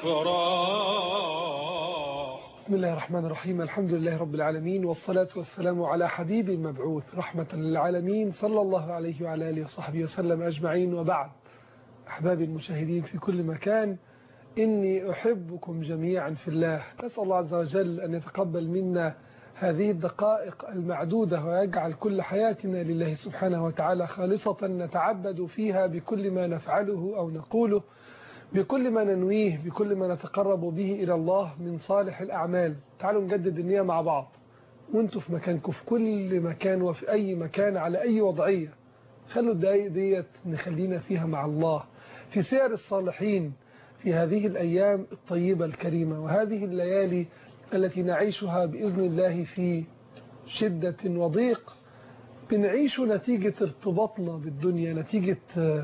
الأفراح بسم الله الرحمن الرحيم الحمد لله رب العالمين والصلاة والسلام على حبيب المبعوث رحمة للعالمين صلى الله عليه وعلى آله وصحبه وسلم أجمعين وبعد أحبابي المشاهدين في كل مكان إني أحبكم جميعا في الله نسأل الله عز وجل أن يتقبل منا هذه الدقائق المعدودة ويجعل كل حياتنا لله سبحانه وتعالى خالصة نتعبد فيها بكل ما نفعله أو نقوله بكل ما ننويه بكل ما نتقرب به إلى الله من صالح الأعمال تعالوا نجدد النية مع بعض وانتوا في مكانكم في كل مكان وفي أي مكان على أي وضعية خلوا الدقايق ديت نخلينا فيها مع الله في سير الصالحين في هذه الأيام الطيبة الكريمة وهذه الليالي التي نعيشها بإذن الله في شدة وضيق بنعيش نتيجة ارتباطنا بالدنيا نتيجة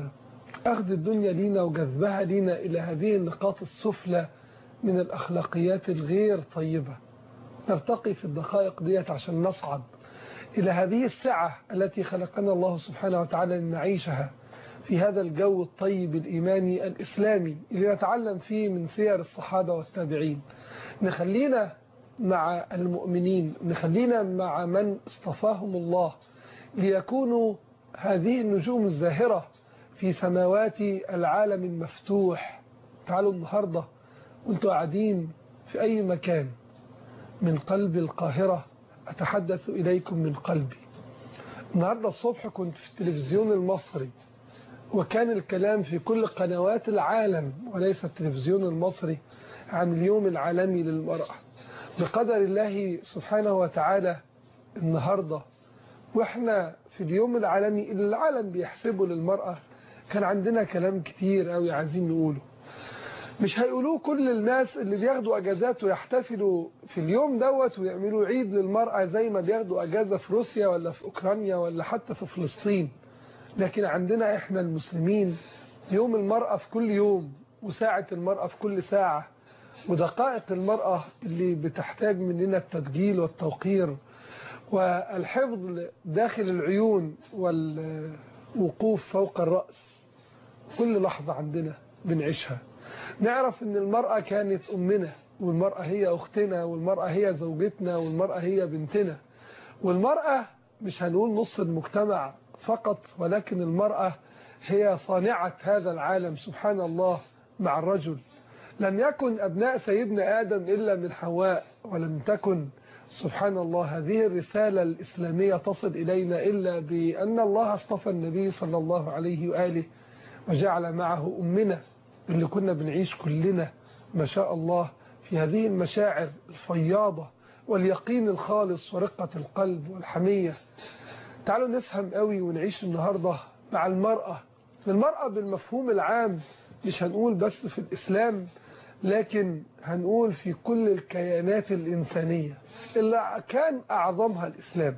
أخذ الدنيا لينا وجذبها لينا إلى هذه النقاط السفلى من الأخلاقيات الغير طيبة نرتقي في الدقائق ديت عشان نصعد إلى هذه السعة التي خلقنا الله سبحانه وتعالى لنعيشها في هذا الجو الطيب الإيماني الإسلامي اللي نتعلم فيه من سير الصحابة والتابعين نخلينا مع المؤمنين نخلينا مع من اصطفاهم الله ليكونوا هذه النجوم الزاهرة في سماوات العالم المفتوح تعالوا النهاردة وانتوا قاعدين في أي مكان من قلب القاهرة أتحدث إليكم من قلبي النهاردة الصبح كنت في التلفزيون المصري وكان الكلام في كل قنوات العالم وليس التلفزيون المصري عن اليوم العالمي للمرأة بقدر الله سبحانه وتعالى النهاردة واحنا في اليوم العالمي اللي العالم بيحسبه للمرأة كان عندنا كلام كتير قوي عايزين نقوله مش هيقولوه كل الناس اللي بياخدوا اجازات ويحتفلوا في اليوم دوت ويعملوا عيد للمرأة زي ما بياخدوا اجازة في روسيا ولا في اوكرانيا ولا حتى في فلسطين لكن عندنا احنا المسلمين يوم المرأة في كل يوم وساعة المرأة في كل ساعة ودقائق المرأة اللي بتحتاج مننا التسجيل والتوقير والحفظ داخل العيون والوقوف فوق الرأس كل لحظة عندنا بنعيشها نعرف ان المرأة كانت أمنا والمرأة هي أختنا والمرأة هي زوجتنا والمرأة هي بنتنا والمرأة مش هنقول نص المجتمع فقط ولكن المرأة هي صانعة هذا العالم سبحان الله مع الرجل لم يكن أبناء سيدنا آدم إلا من حواء ولم تكن سبحان الله هذه الرسالة الإسلامية تصل إلينا إلا بأن الله اصطفى النبي صلى الله عليه وآله وجعل معه أمنا اللي كنا بنعيش كلنا ما شاء الله في هذه المشاعر الفياضة واليقين الخالص ورقة القلب والحمية تعالوا نفهم قوي ونعيش النهاردة مع المرأة المرأة بالمفهوم العام مش هنقول بس في الإسلام لكن هنقول في كل الكيانات الإنسانية اللي كان أعظمها الإسلام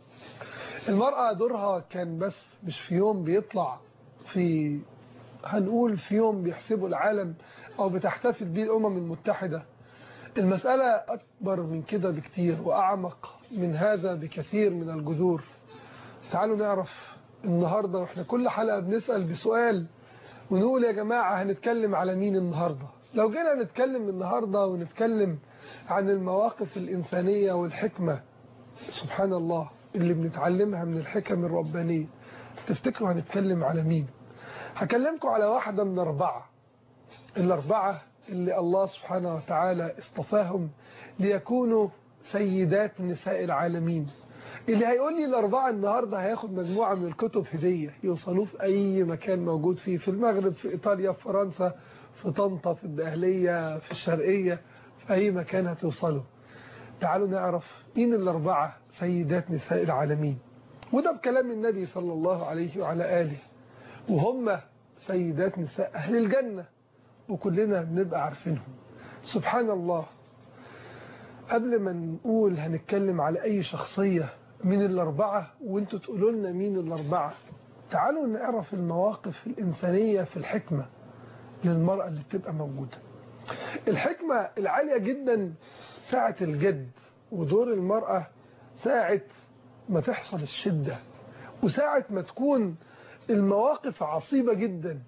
المرأة دورها كان بس مش في يوم بيطلع في هنقول في يوم بيحسبوا العالم أو بتحتفل به الأمم المتحدة المسألة أكبر من كده بكتير وأعمق من هذا بكثير من الجذور تعالوا نعرف النهاردة وإحنا كل حلقة بنسأل بسؤال ونقول يا جماعة هنتكلم على مين النهاردة لو جينا نتكلم النهاردة ونتكلم عن المواقف الإنسانية والحكمة سبحان الله اللي بنتعلمها من الحكم الربانية تفتكروا هنتكلم على مين هكلمكم على واحدة من أربعة الأربعة اللي الله سبحانه وتعالى اصطفاهم ليكونوا سيدات نساء العالمين اللي هيقول لي الأربعة النهاردة هياخد مجموعة من الكتب هدية يوصلوه في أي مكان موجود فيه في المغرب في إيطاليا في فرنسا في طنطا في الدهلية في الشرقية في أي مكان هتوصلوا تعالوا نعرف مين الأربعة سيدات نساء العالمين وده بكلام النبي صلى الله عليه وعلى آله وهم سيدات نساء أهل الجنة وكلنا بنبقى عارفينهم سبحان الله قبل ما نقول هنتكلم على أي شخصية من الأربعة وانتوا تقولوا لنا مين الأربعة تعالوا نعرف المواقف الإنسانية في الحكمة للمرأة اللي بتبقى موجودة الحكمة العالية جدا ساعة الجد ودور المرأة ساعة ما تحصل الشدة وساعة ما تكون المواقف عصيبة جدا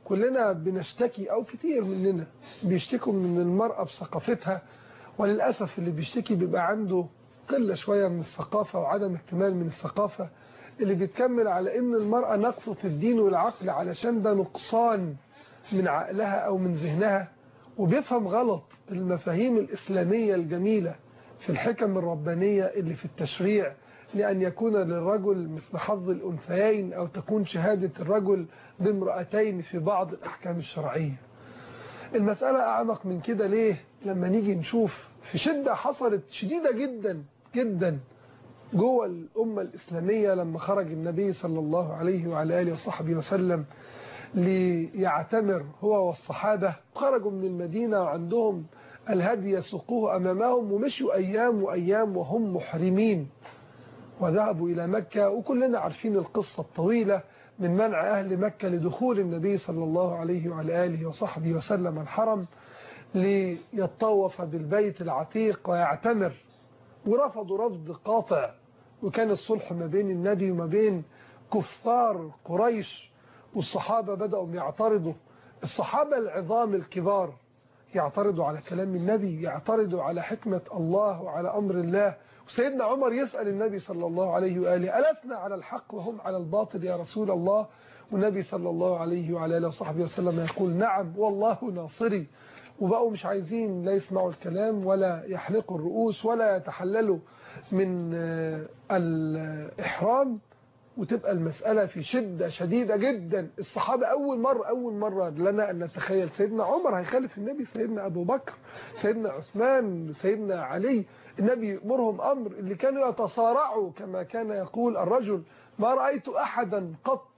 كلنا بنشتكي أو كتير مننا بيشتكوا من المرأة بثقافتها وللأسف اللي بيشتكي بيبقى عنده قلة شوية من الثقافة وعدم اكتمال من الثقافة اللي بيتكمل على ان المرأة نقصة الدين والعقل علشان ده نقصان من عقلها او من ذهنها وبيفهم غلط المفاهيم الإسلامية الجميلة في الحكم الربانية اللي في التشريع لأن يكون للرجل مثل حظ الأنثيين أو تكون شهادة الرجل بامرأتين في بعض الأحكام الشرعية المسألة أعمق من كده ليه لما نيجي نشوف في شدة حصلت شديدة جدا جدا جوه الأمة الإسلامية لما خرج النبي صلى الله عليه وعلى آله وصحبه وسلم ليعتمر هو والصحابة خرجوا من المدينة وعندهم الهدي يسوقوه أمامهم ومشوا أيام وأيام وهم محرمين وذهبوا إلى مكة وكلنا عارفين القصة الطويلة من منع أهل مكة لدخول النبي صلى الله عليه وعلى آله وصحبه وسلم الحرم ليطوف بالبيت العتيق ويعتمر ورفضوا رفض قاطع وكان الصلح ما بين النبي وما بين كفار قريش والصحابة بدأوا يعترضوا الصحابة العظام الكبار يعترضوا على كلام النبي يعترضوا على حكمة الله وعلى أمر الله وسيدنا عمر يسأل النبي صلى الله عليه وآله ألسنا على الحق وهم على الباطل يا رسول الله والنبي صلى الله عليه وعلى آله وصحبه وسلم يقول نعم والله ناصري وبقوا مش عايزين لا يسمعوا الكلام ولا يحلقوا الرؤوس ولا يتحللوا من الإحرام وتبقى المسألة في شدة شديدة جدا الصحابة أول مرة أول مرة لنا أن نتخيل سيدنا عمر هيخالف النبي سيدنا أبو بكر سيدنا عثمان سيدنا علي النبي يأمرهم أمر اللي كانوا يتصارعوا كما كان يقول الرجل ما رأيت أحدا قط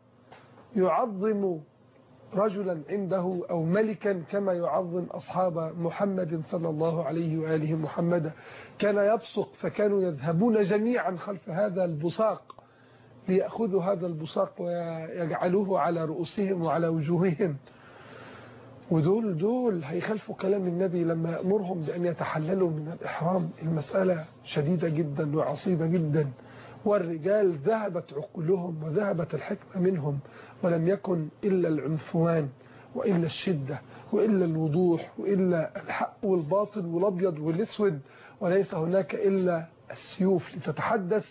يعظم رجلا عنده أو ملكا كما يعظم أصحاب محمد صلى الله عليه وآله محمدا كان يبصق فكانوا يذهبون جميعا خلف هذا البصاق ليأخذوا هذا البصاق ويجعلوه على رؤوسهم وعلى وجوههم ودول دول هيخالفوا كلام النبي لما يأمرهم بأن يتحللوا من الإحرام المسألة شديدة جدا وعصيبة جدا والرجال ذهبت عقولهم وذهبت الحكمة منهم ولم يكن إلا العنفوان وإلا الشدة وإلا الوضوح وإلا الحق والباطل والأبيض والأسود وليس هناك إلا السيوف لتتحدث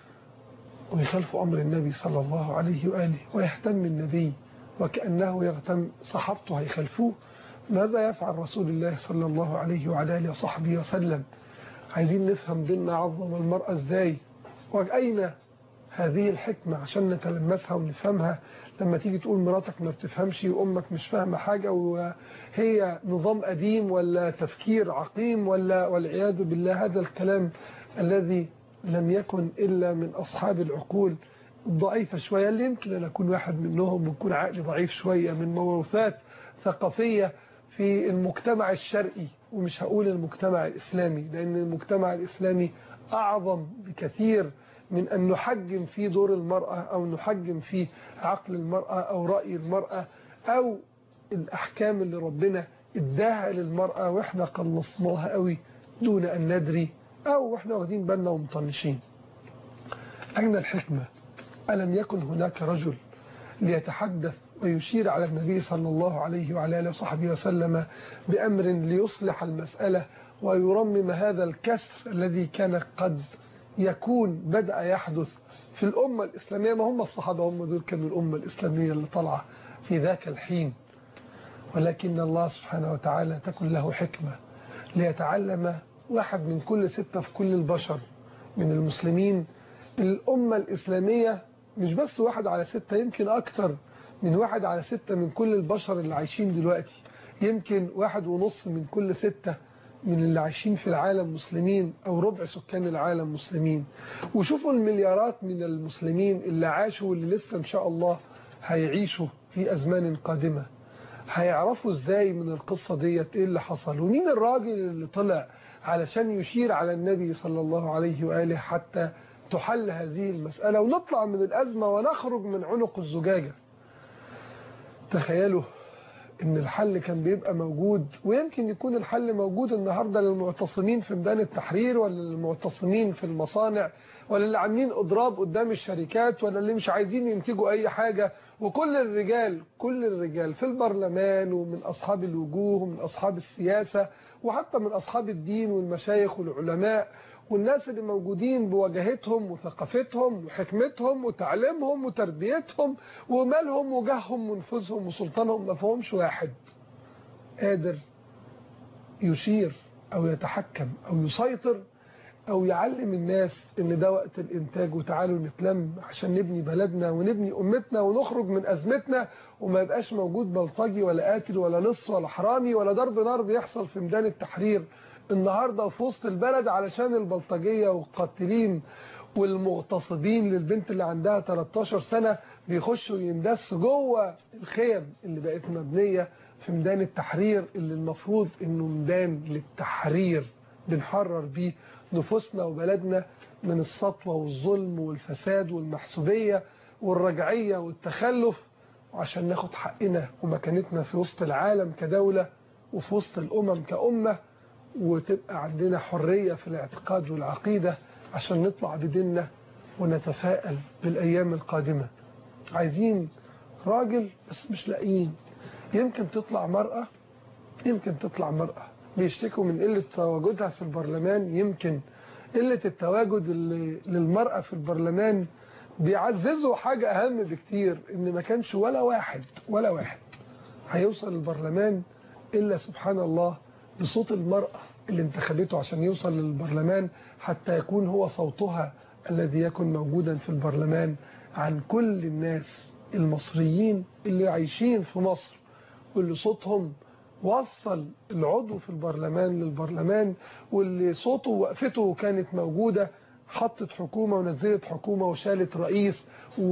ويخالف أمر النبي صلى الله عليه وآله ويهتم النبي وكأنه يغتم صحابته هيخلفوه ماذا يفعل رسول الله صلى الله عليه وعلى آله وصحبه وسلم عايزين نفهم ديننا عظم المرأة ازاي وأين هذه الحكمة عشان نتلمسها ونفهمها لما تيجي تقول مراتك ما بتفهمش وأمك مش فاهمة حاجة وهي نظام قديم ولا تفكير عقيم ولا والعياذ بالله هذا الكلام الذي لم يكن إلا من أصحاب العقول الضعيفة شوية اللي يمكن أن أكون واحد منهم ويكون عقلي ضعيف شوية من موروثات ثقافية في المجتمع الشرقي ومش هقول المجتمع الإسلامي لأن المجتمع الإسلامي أعظم بكثير من أن نحجم في دور المرأة أو نحجم في عقل المرأة أو رأي المرأة أو الأحكام اللي ربنا اداها للمرأة وإحنا قلصناها قوي دون أن ندري أو وإحنا واخدين بالنا ومطنشين أين الحكمة ألم يكن هناك رجل ليتحدث ويشير على النبي صلى الله عليه وعلى آله وصحبه وسلم بأمر ليصلح المسألة ويرمم هذا الكسر الذي كان قد يكون بدأ يحدث في الأمة الإسلامية ما هم الصحابة هم دول كانوا الأمة الإسلامية اللي طلع في ذاك الحين ولكن الله سبحانه وتعالى تكن له حكمة ليتعلم واحد من كل ستة في كل البشر من المسلمين الأمة الإسلامية مش بس واحد على ستة يمكن أكتر من واحد على ستة من كل البشر اللي عايشين دلوقتي يمكن واحد ونص من كل ستة من اللي عايشين في العالم مسلمين أو ربع سكان العالم مسلمين وشوفوا المليارات من المسلمين اللي عاشوا واللي لسه إن شاء الله هيعيشوا في أزمان قادمة هيعرفوا ازاي من القصة ديت ايه اللي حصل ومين الراجل اللي طلع علشان يشير على النبي صلى الله عليه وآله حتى تحل هذه المسألة ونطلع من الأزمة ونخرج من عنق الزجاجة تخيلوا ان الحل كان بيبقى موجود ويمكن يكون الحل موجود النهاردة للمعتصمين في ميدان التحرير ولا للمعتصمين في المصانع ولا اللي عاملين اضراب قدام الشركات ولا اللي مش عايزين ينتجوا اي حاجة وكل الرجال كل الرجال في البرلمان ومن اصحاب الوجوه ومن اصحاب السياسة وحتى من اصحاب الدين والمشايخ والعلماء والناس اللي موجودين بوجاهتهم وثقافتهم وحكمتهم وتعليمهم وتربيتهم ومالهم وجاههم ونفوذهم وسلطانهم ما فيهمش واحد قادر يشير أو يتحكم أو يسيطر أو يعلم الناس إن ده وقت الإنتاج وتعالوا نتلم عشان نبني بلدنا ونبني أمتنا ونخرج من أزمتنا وما يبقاش موجود بلطجي ولا قاتل ولا لص ولا حرامي ولا ضرب نار بيحصل في ميدان التحرير النهاردة في وسط البلد علشان البلطجية والقاتلين والمغتصبين للبنت اللي عندها 13 سنة بيخشوا يندسوا جوه الخيم اللي بقت مبنية في ميدان التحرير اللي المفروض انه ميدان للتحرير بنحرر بيه نفوسنا وبلدنا من السطوة والظلم والفساد والمحسوبية والرجعية والتخلف وعشان ناخد حقنا ومكانتنا في وسط العالم كدولة وفي وسط الأمم كأمة وتبقى عندنا حرية في الاعتقاد والعقيدة عشان نطلع بديننا ونتفائل بالأيام القادمة عايزين راجل بس مش لاقيين يمكن تطلع مرأة يمكن تطلع مرأة بيشتكوا من قلة تواجدها في البرلمان يمكن قلة التواجد اللي للمرأة في البرلمان بيعززوا حاجة أهم بكتير إن ما كانش ولا واحد ولا واحد هيوصل البرلمان إلا سبحان الله بصوت المرأة اللي انتخبته عشان يوصل للبرلمان حتى يكون هو صوتها الذي يكون موجودا في البرلمان عن كل الناس المصريين اللي عايشين في مصر واللي صوتهم وصل العضو في البرلمان للبرلمان واللي صوته ووقفته كانت موجودة حطت حكومة ونزلت حكومة وشالت رئيس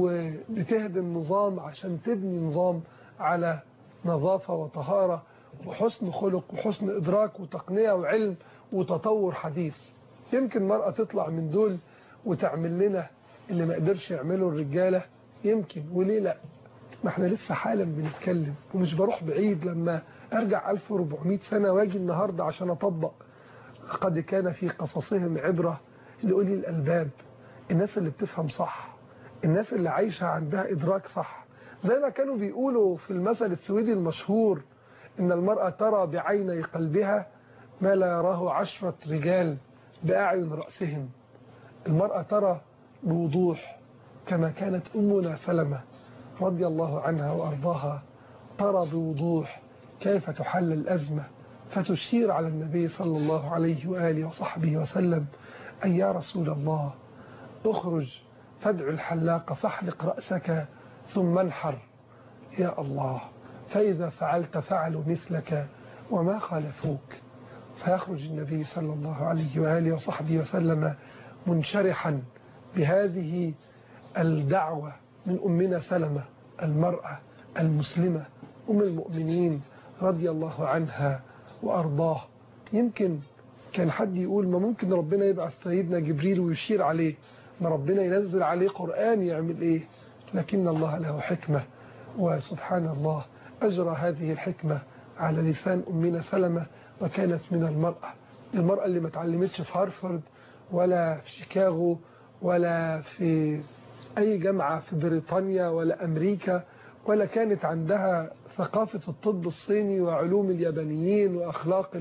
وبتهدم نظام عشان تبني نظام على نظافة وطهارة وحسن خلق وحسن إدراك وتقنية وعلم وتطور حديث يمكن مرأة تطلع من دول وتعمل لنا اللي ما قدرش يعمله الرجالة يمكن وليه لا ما احنا لسه حالا بنتكلم ومش بروح بعيد لما ارجع 1400 سنة واجي النهاردة عشان اطبق قد كان في قصصهم عبرة لأولي الألباب الناس اللي بتفهم صح الناس اللي عايشة عندها إدراك صح زي ما كانوا بيقولوا في المثل السويدي المشهور إن المرأة ترى بعيني قلبها ما لا يراه عشرة رجال بأعين رأسهم المرأة ترى بوضوح كما كانت أمنا سلمة رضي الله عنها وأرضاها ترى بوضوح كيف تحل الأزمة فتشير على النبي صلى الله عليه وآله وصحبه وسلم أن يا رسول الله اخرج فادع الحلاق فاحلق رأسك ثم انحر يا الله فإذا فعلت فعلوا مثلك وما خالفوك فيخرج النبي صلى الله عليه وآله وصحبه وسلم منشرحا بهذه الدعوة من أمنا سلمة المرأة المسلمة أم المؤمنين رضي الله عنها وأرضاه يمكن كان حد يقول ما ممكن ربنا يبعث سيدنا جبريل ويشير عليه ما ربنا ينزل عليه قرآن يعمل إيه لكن الله له حكمة وسبحان الله أجرى هذه الحكمة على لسان أمنا سلمة وكانت من المرأة المرأة اللي ما تعلمتش في هارفارد ولا في شيكاغو ولا في أي جامعة في بريطانيا ولا أمريكا ولا كانت عندها ثقافة الطب الصيني وعلوم اليابانيين وأخلاق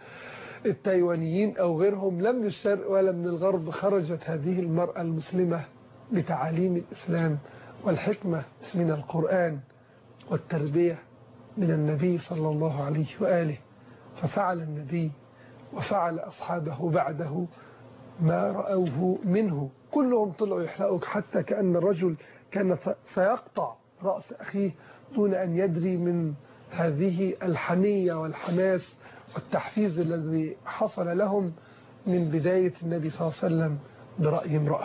التايوانيين أو غيرهم لا من الشرق ولا من الغرب خرجت هذه المرأة المسلمة بتعاليم الإسلام والحكمة من القرآن والتربية من النبي صلى الله عليه وآله ففعل النبي وفعل أصحابه بعده ما رأوه منه كلهم طلعوا يحرقوك حتى كأن الرجل كان سيقطع رأس أخيه دون أن يدري من هذه الحمية والحماس والتحفيز الذي حصل لهم من بداية النبي صلى الله عليه وسلم برأي امرأة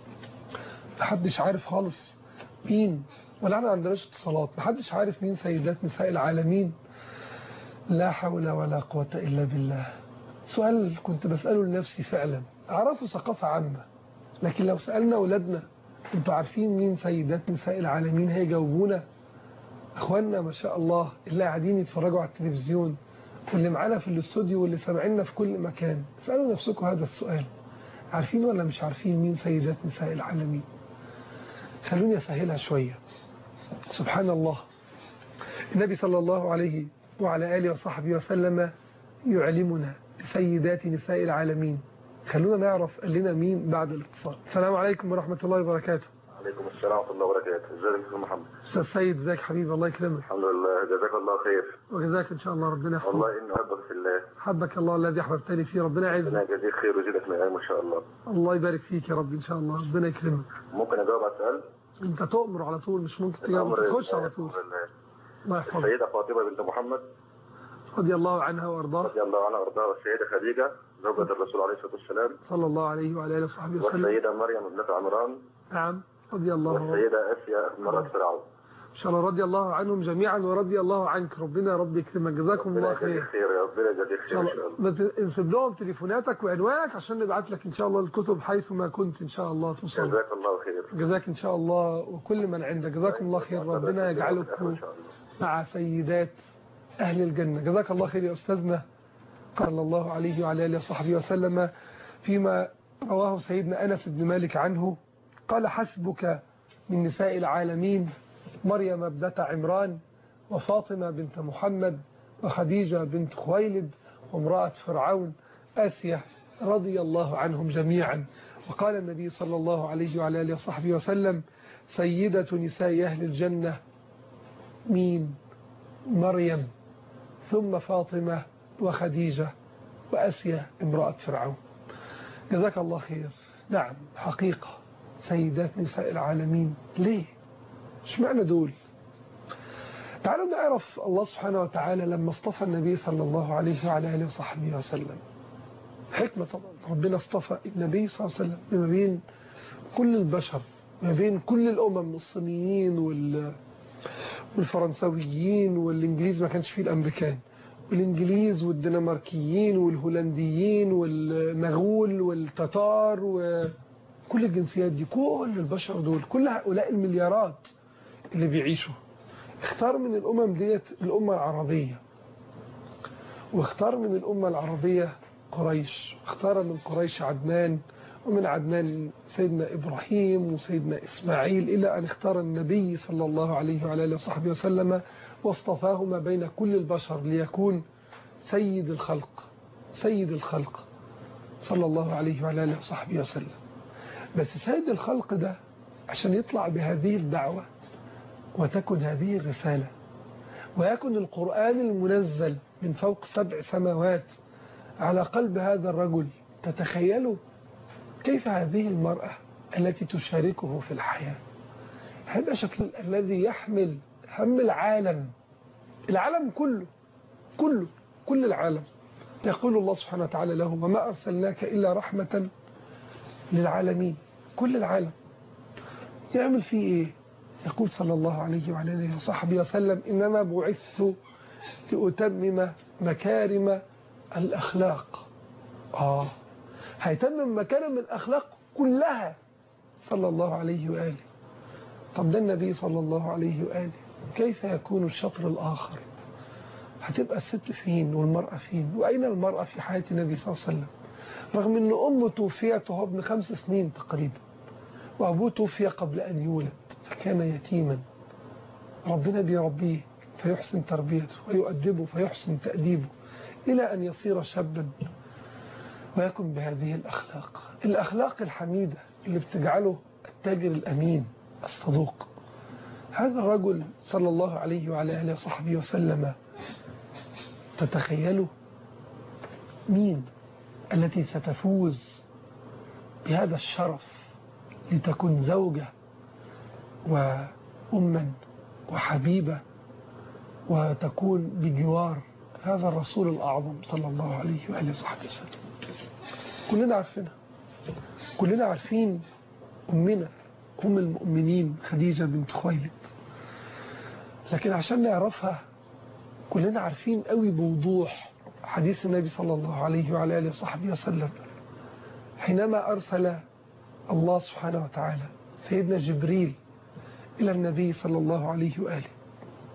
محدش عارف خالص مين ولا احنا عندناش اتصالات محدش عارف مين سيدات نساء العالمين لا حول ولا قوة إلا بالله سؤال كنت بسأله لنفسي فعلا أعرفوا ثقافة عامة لكن لو سألنا أولادنا أنتوا عارفين مين سيدات نساء العالمين هيجاوبونا اخواننا ما شاء الله اللي قاعدين يتفرجوا على التلفزيون واللي معانا في الاستوديو واللي سامعيننا في كل مكان اسالوا نفسكم هذا السؤال عارفين ولا مش عارفين مين سيدات نساء العالمين خلوني اسهلها شويه سبحان الله النبي صلى الله عليه وعلى اله وصحبه وسلم يعلمنا سيدات نساء العالمين خلونا نعرف قال لنا مين بعد الاتصال السلام عليكم ورحمه الله وبركاته عليكم السلام ورحمة الله وبركاته ازيك يا استاذ محمد استاذ سيد ازيك حبيبي الله يكرمك الحمد لله جزاك الله خير وجزاك ان شاء الله ربنا يحفظك والله اني احبك في الله حبك الله الذي احببتني فيه ربنا ربنا يعزك يجزيك خير ويزيدك نعيم ان شاء الله الله يبارك فيك يا رب ان شاء الله ربنا يكرمك ممكن اجاوب على السؤال انت تؤمر على طول مش ممكن تجاوب الأمر تخش لله، على طول الأمر لله. الله يحفظك السيدة فاطمة بنت محمد رضي الله عنها وارضاها رضي الله عنها وارضاها والسيدة خديجة زوجة الرسول عليه الصلاة والسلام صلى الله عليه وعلى اله وصحبه وسلم والسيدة مريم ابنة عمران نعم رضي الله عنه والسيدة آسيا مرة فرعون ان شاء الله رضي الله عنهم جميعا ورضي الله عنك ربنا يا رب يكرمك جزاكم ربنا الله يجزيك خير خير يا ربنا يجزيك ان خير شاء ان الله شاء الله ما ت- انسب لهم تليفوناتك وعنوانك عشان نبعت لك ان شاء الله الكتب حيث ما كنت ان شاء الله توصل جزاك الله خير جزاك ان شاء الله وكل من عندك جزاكم الله خير ربنا يجعلكم ان شاء الله مع سيدات أهل الجنة جزاك الله خير يا أستاذنا قال الله عليه وعلى آله وصحبه وسلم فيما رواه سيدنا أنس بن مالك عنه قال حسبك من نساء العالمين مريم ابنة عمران وفاطمة بنت محمد وخديجة بنت خويلد وامرأة فرعون آسيا رضي الله عنهم جميعا وقال النبي صلى الله عليه وعلى آله وصحبه وسلم سيدة نساء أهل الجنة مين مريم ثم فاطمة وخديجة وأسيا امرأة فرعون جزاك الله خير نعم حقيقة سيدات نساء العالمين ليه ايش معنى دول تعالوا نعرف الله سبحانه وتعالى لما اصطفى النبي صلى الله عليه وعلى آله وصحبه وسلم حكمة طبعا ربنا اصطفى النبي صلى الله عليه وسلم ما بين كل البشر ما بين كل الأمم الصينيين وال والفرنسويين والإنجليز ما كانش فيه الأمريكان والإنجليز والدنماركيين والهولنديين والمغول والتتار وكل الجنسيات دي كل البشر دول كل هؤلاء المليارات اللي بيعيشوا اختار من الأمم ديت الأمة العربية واختار من الأمة العربية قريش اختار من قريش عدنان ومن عدنان سيدنا إبراهيم وسيدنا إسماعيل إلى أن اختار النبي صلى الله عليه وعلى آله وصحبه وسلم واصطفاه ما بين كل البشر ليكون سيد الخلق سيد الخلق صلى الله عليه وعلى آله وصحبه وسلم بس سيد الخلق ده عشان يطلع بهذه الدعوة وتكن هذه الرسالة ويكن القرآن المنزل من فوق سبع سماوات على قلب هذا الرجل تتخيلوا كيف هذه المرأة التي تشاركه في الحياة هذا شكل الذي يحمل هم العالم العالم كله كله كل العالم يقول الله سبحانه وتعالى له وما أرسلناك إلا رحمة للعالمين كل العالم يعمل فيه إيه يقول صلى الله عليه وعلى اله وصحبه وسلم إنما بعثت لأتمم مكارم الأخلاق آه هيتمم مكارم الأخلاق كلها صلى الله عليه وآله طب ده النبي صلى الله عليه وآله كيف يكون الشطر الآخر هتبقى الست فين والمرأة فين وأين المرأة في حياة النبي صلى الله عليه وسلم رغم أن أمه توفيت وهو ابن خمس سنين تقريبا وأبوه توفي قبل أن يولد فكان يتيما ربنا بيربيه فيحسن تربيته ويؤدبه فيحسن تأديبه إلى أن يصير شابا ويكن بهذه الأخلاق الأخلاق الحميدة اللي بتجعله التاجر الأمين الصدوق هذا الرجل صلى الله عليه وعلى آله وصحبه وسلم تتخيلوا مين التي ستفوز بهذا الشرف لتكون زوجة وأما وحبيبة وتكون بجوار هذا الرسول الأعظم صلى الله عليه وآله وصحبه وسلم كلنا عارفينها كلنا عارفين أمنا أم المؤمنين خديجة بنت خويلد لكن عشان نعرفها كلنا عارفين قوي بوضوح حديث النبي صلى الله عليه وعلى آله وصحبه وسلم حينما أرسل الله سبحانه وتعالى سيدنا جبريل إلى النبي صلى الله عليه وآله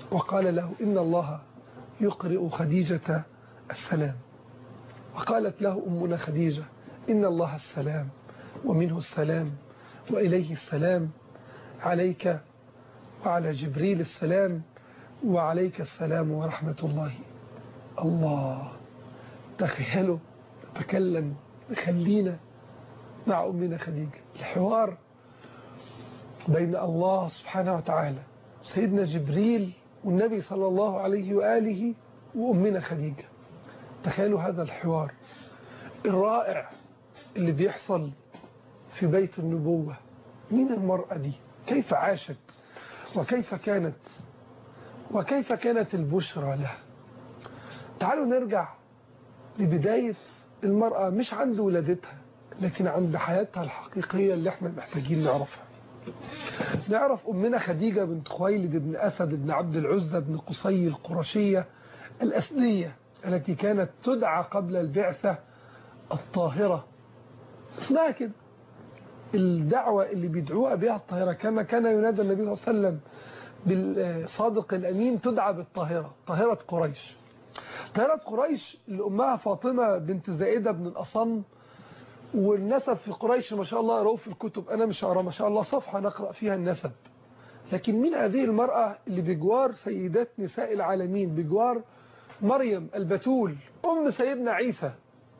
وقال له إن الله يقرئ خديجة السلام وقالت له أمنا خديجة إن الله السلام ومنه السلام وإليه السلام عليك وعلى جبريل السلام وعليك السلام ورحمة الله الله تخيلوا نتكلم خلينا مع أمنا خديجة الحوار بين الله سبحانه وتعالى سيدنا جبريل والنبي صلى الله عليه وآله وأمنا خديجة تخيلوا هذا الحوار الرائع اللي بيحصل في بيت النبوة مين المرأة دي كيف عاشت وكيف كانت وكيف كانت البشرى لها تعالوا نرجع لبداية المرأة مش عند ولادتها لكن عند حياتها الحقيقية اللي احنا محتاجين نعرفها نعرف أمنا خديجة بنت خويلد بن أسد بن عبد العزة بن قصي القرشية الأسدية التي كانت تدعى قبل البعثة الطاهرة اسمها كده الدعوة اللي بيدعوها بها الطاهرة كما كان ينادى النبي صلى الله عليه وسلم بالصادق الأمين تدعى بالطاهرة طاهرة قريش طاهرة قريش لأمها فاطمة بنت زائدة بن الأصم والنسب في قريش ما شاء الله يروه في الكتب أنا مش أرى ما شاء الله صفحة نقرأ فيها النسب لكن مين هذه المرأة اللي بجوار سيدات نساء العالمين بجوار مريم البتول أم سيدنا عيسى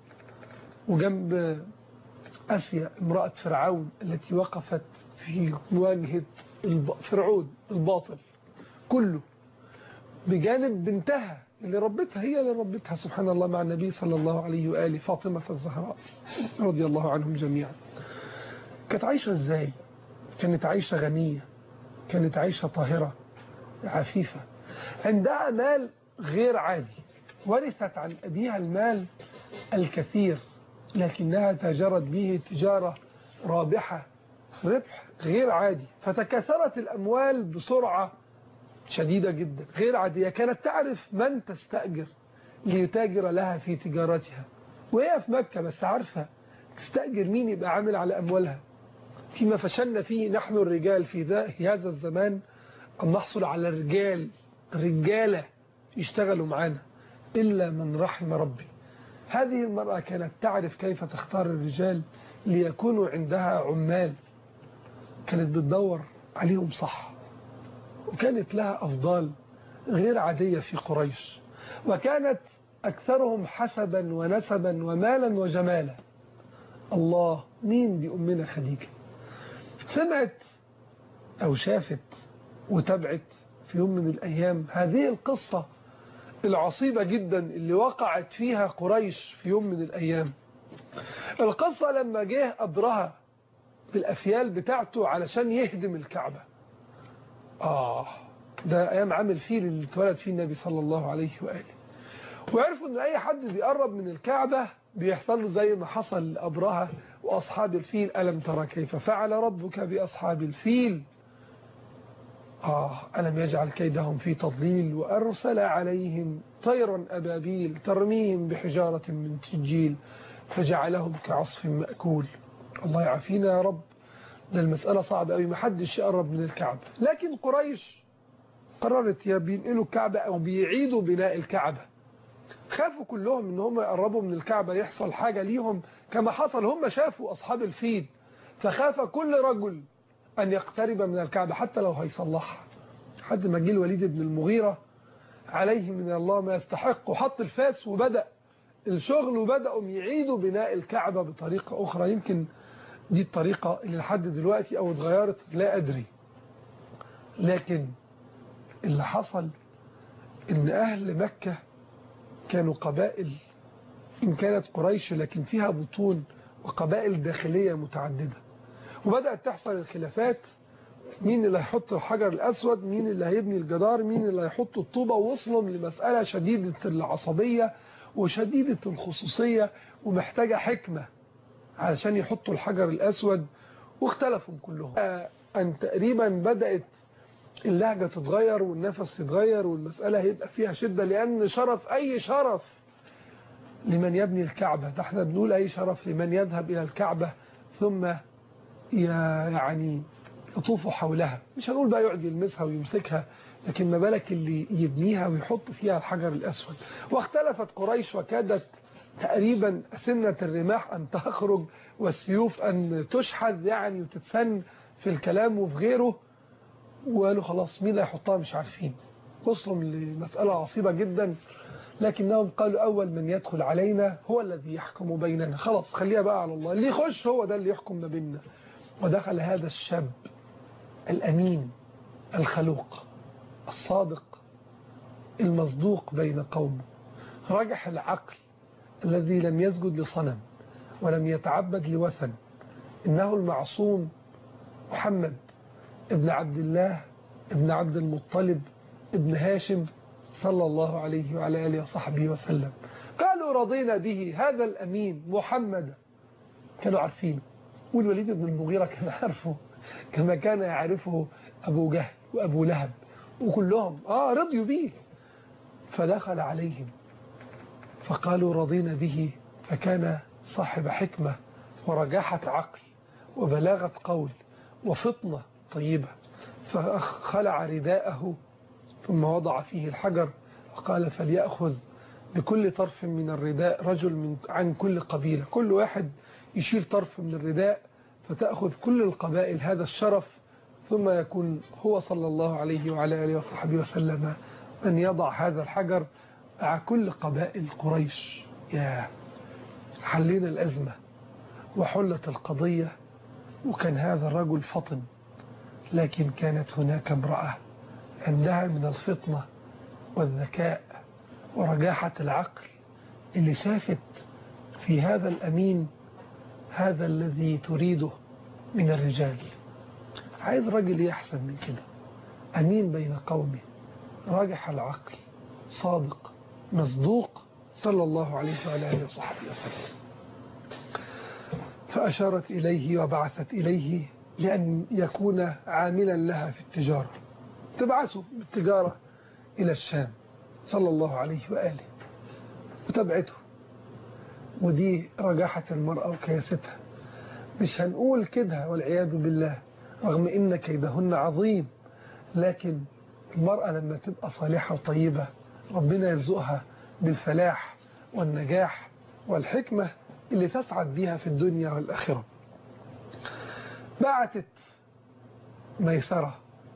وجنب أسيا امرأة فرعون التي وقفت في مواجهة فرعون الباطل كله بجانب بنتها اللي ربتها هي اللي ربتها سبحان الله مع النبي صلى الله عليه وآله فاطمة الزهراء رضي الله عنهم جميعا كانت عايشة ازاي كانت عايشة غنية كانت عايشة طاهرة عفيفة عندها مال غير عادي ورثت عن أبيها المال الكثير لكنها تاجرت به تجارة رابحة ربح غير عادي فتكاثرت الأموال بسرعة شديدة جدا غير عادية كانت تعرف من تستأجر ليتاجر لها في تجارتها وهي في مكة بس عارفة تستأجر مين يبقى عامل على أموالها فيما فشلنا فيه نحن الرجال في هذا الزمان أن نحصل على الرجال رجالة يشتغلوا معانا إلا من رحم ربي هذه المرأة كانت تعرف كيف تختار الرجال ليكونوا عندها عمال كانت بتدور عليهم صح وكانت لها أفضال غير عادية في قريش وكانت أكثرهم حسبا ونسبا ومالا وجمالا الله مين دي أمنا خديجة سمعت أو شافت وتابعت في يوم من الأيام هذه القصة العصيبة جدا اللي وقعت فيها قريش في يوم من الأيام القصة لما جه أبرهة بالأفيال بتاعته علشان يهدم الكعبة آه ده أيام عام الفيل اللي اتولد فيه النبي صلى الله عليه وآله وعرفوا أن أي حد بيقرب من الكعبة بيحصل له زي ما حصل لأبرهة وأصحاب الفيل ألم ترى كيف فعل ربك بأصحاب الفيل آه ألم يجعل كيدهم في تضليل وأرسل عليهم طيرا أبابيل ترميهم بحجارة من سجيل فجعلهم كعصف مأكول الله يعافينا يا رب ده المسألة صعبة قوي محدش يقرب من الكعبة لكن قريش قررت يا بينقلوا الكعبة أو بيعيدوا بناء الكعبة خافوا كلهم ان هم يقربوا من الكعبة يحصل حاجة ليهم كما حصل هم شافوا أصحاب الفيل فخاف كل رجل أن يقترب من الكعبة حتى لو هيصلحها حد ما جه الوليد بن المغيرة عليه من الله ما يستحق وحط الفاس وبدأ الشغل وبدأوا يعيدوا بناء الكعبة بطريقة أخرى يمكن دي الطريقة اللي لحد دلوقتي أو اتغيرت لا أدري لكن اللي حصل إن أهل مكة كانوا قبائل إن كانت قريش لكن فيها بطون وقبائل داخلية متعددة وبدأت تحصل الخلافات مين اللي هيحط الحجر الأسود مين اللي هيبني الجدار مين اللي هيحط الطوبة ووصلوا لمسألة شديدة العصبية وشديدة الخصوصية ومحتاجة حكمة علشان يحطوا الحجر الأسود واختلفوا كلهم أن تقريبا بدأت اللهجة تتغير والنفس يتغير والمسألة هيبقى فيها شدة لأن شرف أي شرف لمن يبني الكعبة ده احنا بنقول أي شرف لمن يذهب إلى الكعبة ثم يعني يطوف حولها مش هنقول بقى يقعد يلمسها ويمسكها لكن ما بالك اللي يبنيها ويحط فيها الحجر الأسود واختلفت قريش وكادت تقريبا أسنة الرماح أن تخرج والسيوف أن تشحذ يعني وتتسن في الكلام وفي غيره وقالوا خلاص مين اللي هيحطها مش عارفين وصلوا لمسألة عصيبة جدا لكنهم قالوا أول من يدخل علينا هو الذي يحكم بيننا خلاص خليها بقى على الله اللي يخش هو ده اللي يحكم ما بيننا ودخل هذا الشاب الأمين الخلوق الصادق المصدوق بين قومه رجح العقل الذي لم يسجد لصنم ولم يتعبد لوثن إنه المعصوم محمد ابن عبد الله ابن عبد المطلب ابن هاشم صلى الله عليه وعلى آله وصحبه وسلم قالوا رضينا به هذا الأمين محمد كانوا عارفينه والوليد بن المغيرة كان عارفه كما كان يعرفه أبو جهل وأبو لهب وكلهم آه رضيوا به فدخل عليهم فقالوا رضينا به فكان صاحب حكمة ورجاحة عقل وبلاغة قول وفطنة طيبة فخلع رداءه ثم وضع فيه الحجر وقال فليأخذ بكل طرف من الرداء رجل من عن كل قبيلة كل واحد يشيل طرف من الرداء فتأخذ كل القبائل هذا الشرف ثم يكون هو صلى الله عليه وعلى آله وصحبه وسلم من يضع هذا الحجر مع كل قبائل قريش يا حلينا الأزمة وحلت القضية وكان هذا الرجل فطن لكن كانت هناك امرأة عندها من الفطنة والذكاء ورجاحة العقل اللي شافت في هذا الأمين هذا الذي تريده من الرجال عايز راجل يحسن من كده أمين بين قومه راجح العقل صادق مصدوق صلى الله عليه وعلى آله وصحبه وسلم فأشارت إليه وبعثت إليه لأن يكون عاملا لها في التجارة تبعثه بالتجارة إلى الشام صلى الله عليه وآله وتبعته ودي رجاحة المرأة وكياستها مش هنقول كده والعياذ بالله رغم إن كيدهن عظيم لكن المرأة لما تبقى صالحة وطيبة ربنا يرزقها بالفلاح والنجاح والحكمة اللي تسعد بها في الدنيا والآخرة بعتت ميسرة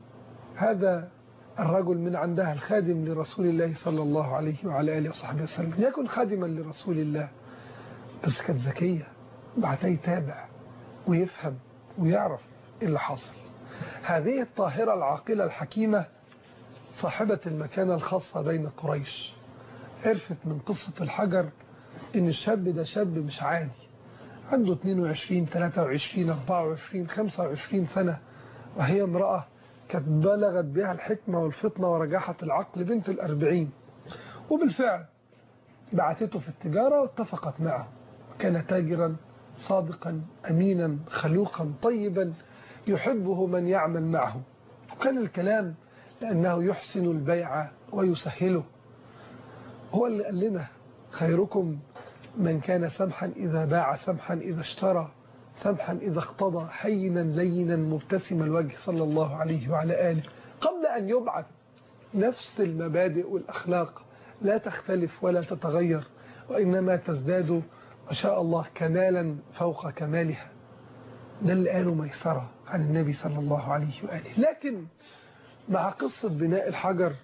هذا الرجل من عندها الخادم لرسول الله صلى الله عليه وعلى آله وصحبه وسلم يكن خادما لرسول الله بس كانت ذكية بعتها يتابع ويفهم ويعرف إيه اللي حصل هذه الطاهرة العاقلة الحكيمة صاحبة المكانة الخاصة بين قريش عرفت من قصة الحجر إن الشاب ده شاب مش عادي عنده 22 23 24 25 سنة وهي امرأة كانت بلغت بها الحكمة والفطنة ورجاحة العقل بنت الأربعين وبالفعل بعثته في التجارة واتفقت معه كان تاجرا صادقا أمينا خلوقا طيبا يحبه من يعمل معه وكان الكلام لأنه يحسن البيع ويسهله هو اللي قال لنا خيركم من كان سمحا إذا باع سمحا إذا اشترى سمحا إذا اقتضى حينا لينا مبتسم الوجه صلى الله عليه وعلى آله قبل أن يبعث نفس المبادئ والأخلاق لا تختلف ولا تتغير وإنما تزداد ما شاء الله كمالا فوق كمالها ده اللي قاله ميسرة عن النبي صلى الله عليه وآله لكن مع قصة بناء الحجر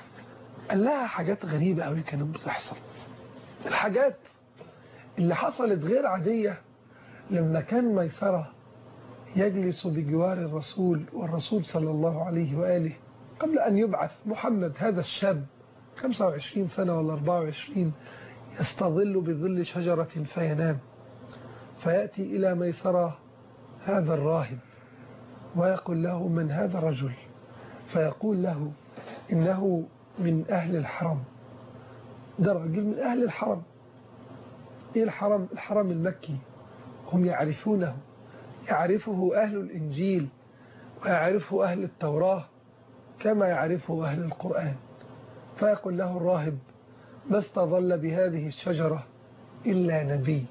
قال لها حاجات غريبة قوي كانت بتحصل الحاجات اللي حصلت غير عادية لما كان ميسرة يجلس بجوار الرسول والرسول صلى الله عليه وآله قبل أن يبعث محمد هذا الشاب 25 سنة ولا 24 يستظل بظل شجرة فينام فيأتي إلى ميسرة هذا الراهب ويقول له من هذا الرجل فيقول له إنه من أهل الحرم ده راجل من أهل الحرم إيه الحرم الحرم المكي هم يعرفونه يعرفه أهل الإنجيل ويعرفه أهل التوراة كما يعرفه أهل القرآن فيقول له الراهب ما استظل بهذه الشجرة إلا نبي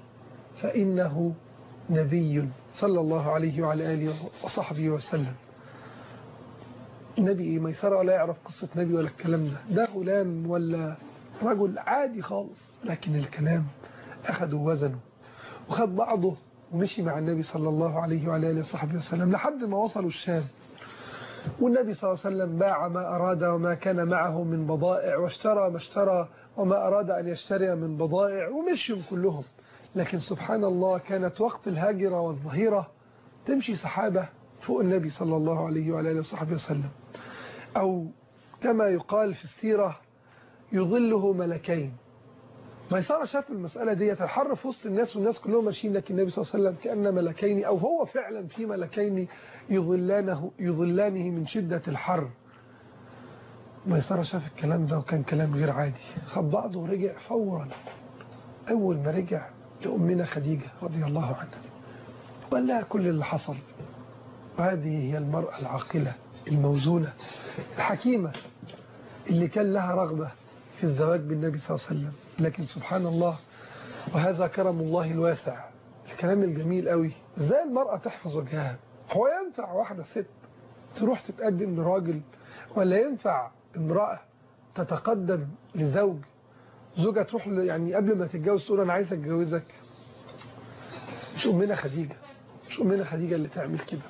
فإنه نبي صلى الله عليه وعلى آله وصحبه وسلم النبي إيه ميسرة ولا يعرف قصة نبي ولا الكلام ده ده غلام ولا رجل عادي خالص لكن الكلام أخذوا وزنه وخد بعضه ومشي مع النبي صلى الله عليه وعلى آله وصحبه وسلم لحد ما وصلوا الشام والنبي صلى الله عليه وسلم باع ما أراد وما كان معه من بضائع واشترى ما اشترى وما أراد أن يشتري من بضائع ومشيهم كلهم لكن سبحان الله كانت وقت الهاجرة والظهيرة تمشي سحابة فوق النبي صلى الله عليه وعلى آله وصحبه وسلم أو كما يقال في السيرة يظله ملكين ميسرة شاف المسألة دي الحر في وسط الناس والناس كلهم ماشيين لكن النبي صلى الله عليه وسلم كأن ملكين أو هو فعلا في ملكين يظلانه يظلانه من شدة الحر ميسرة شاف الكلام ده وكان كلام غير عادي خد بعضه ورجع فورا أول ما رجع لأمنا خديجة رضي الله عنها وقال لها كل اللي حصل وهذه هي المرأة العاقلة الموزونة الحكيمة اللي كان لها رغبة في الزواج بالنبي صلى الله عليه وسلم لكن سبحان الله وهذا كرم الله الواسع الكلام الجميل قوي ازاي المرأة تحفظ وجهها هو ينفع واحدة ست تروح تتقدم لراجل ولا ينفع امرأة تتقدم لزوج زوجها تروح يعني قبل ما تتجوز تقول انا عايز اتجوزك مش امنا خديجة مش امنا خديجة اللي تعمل كده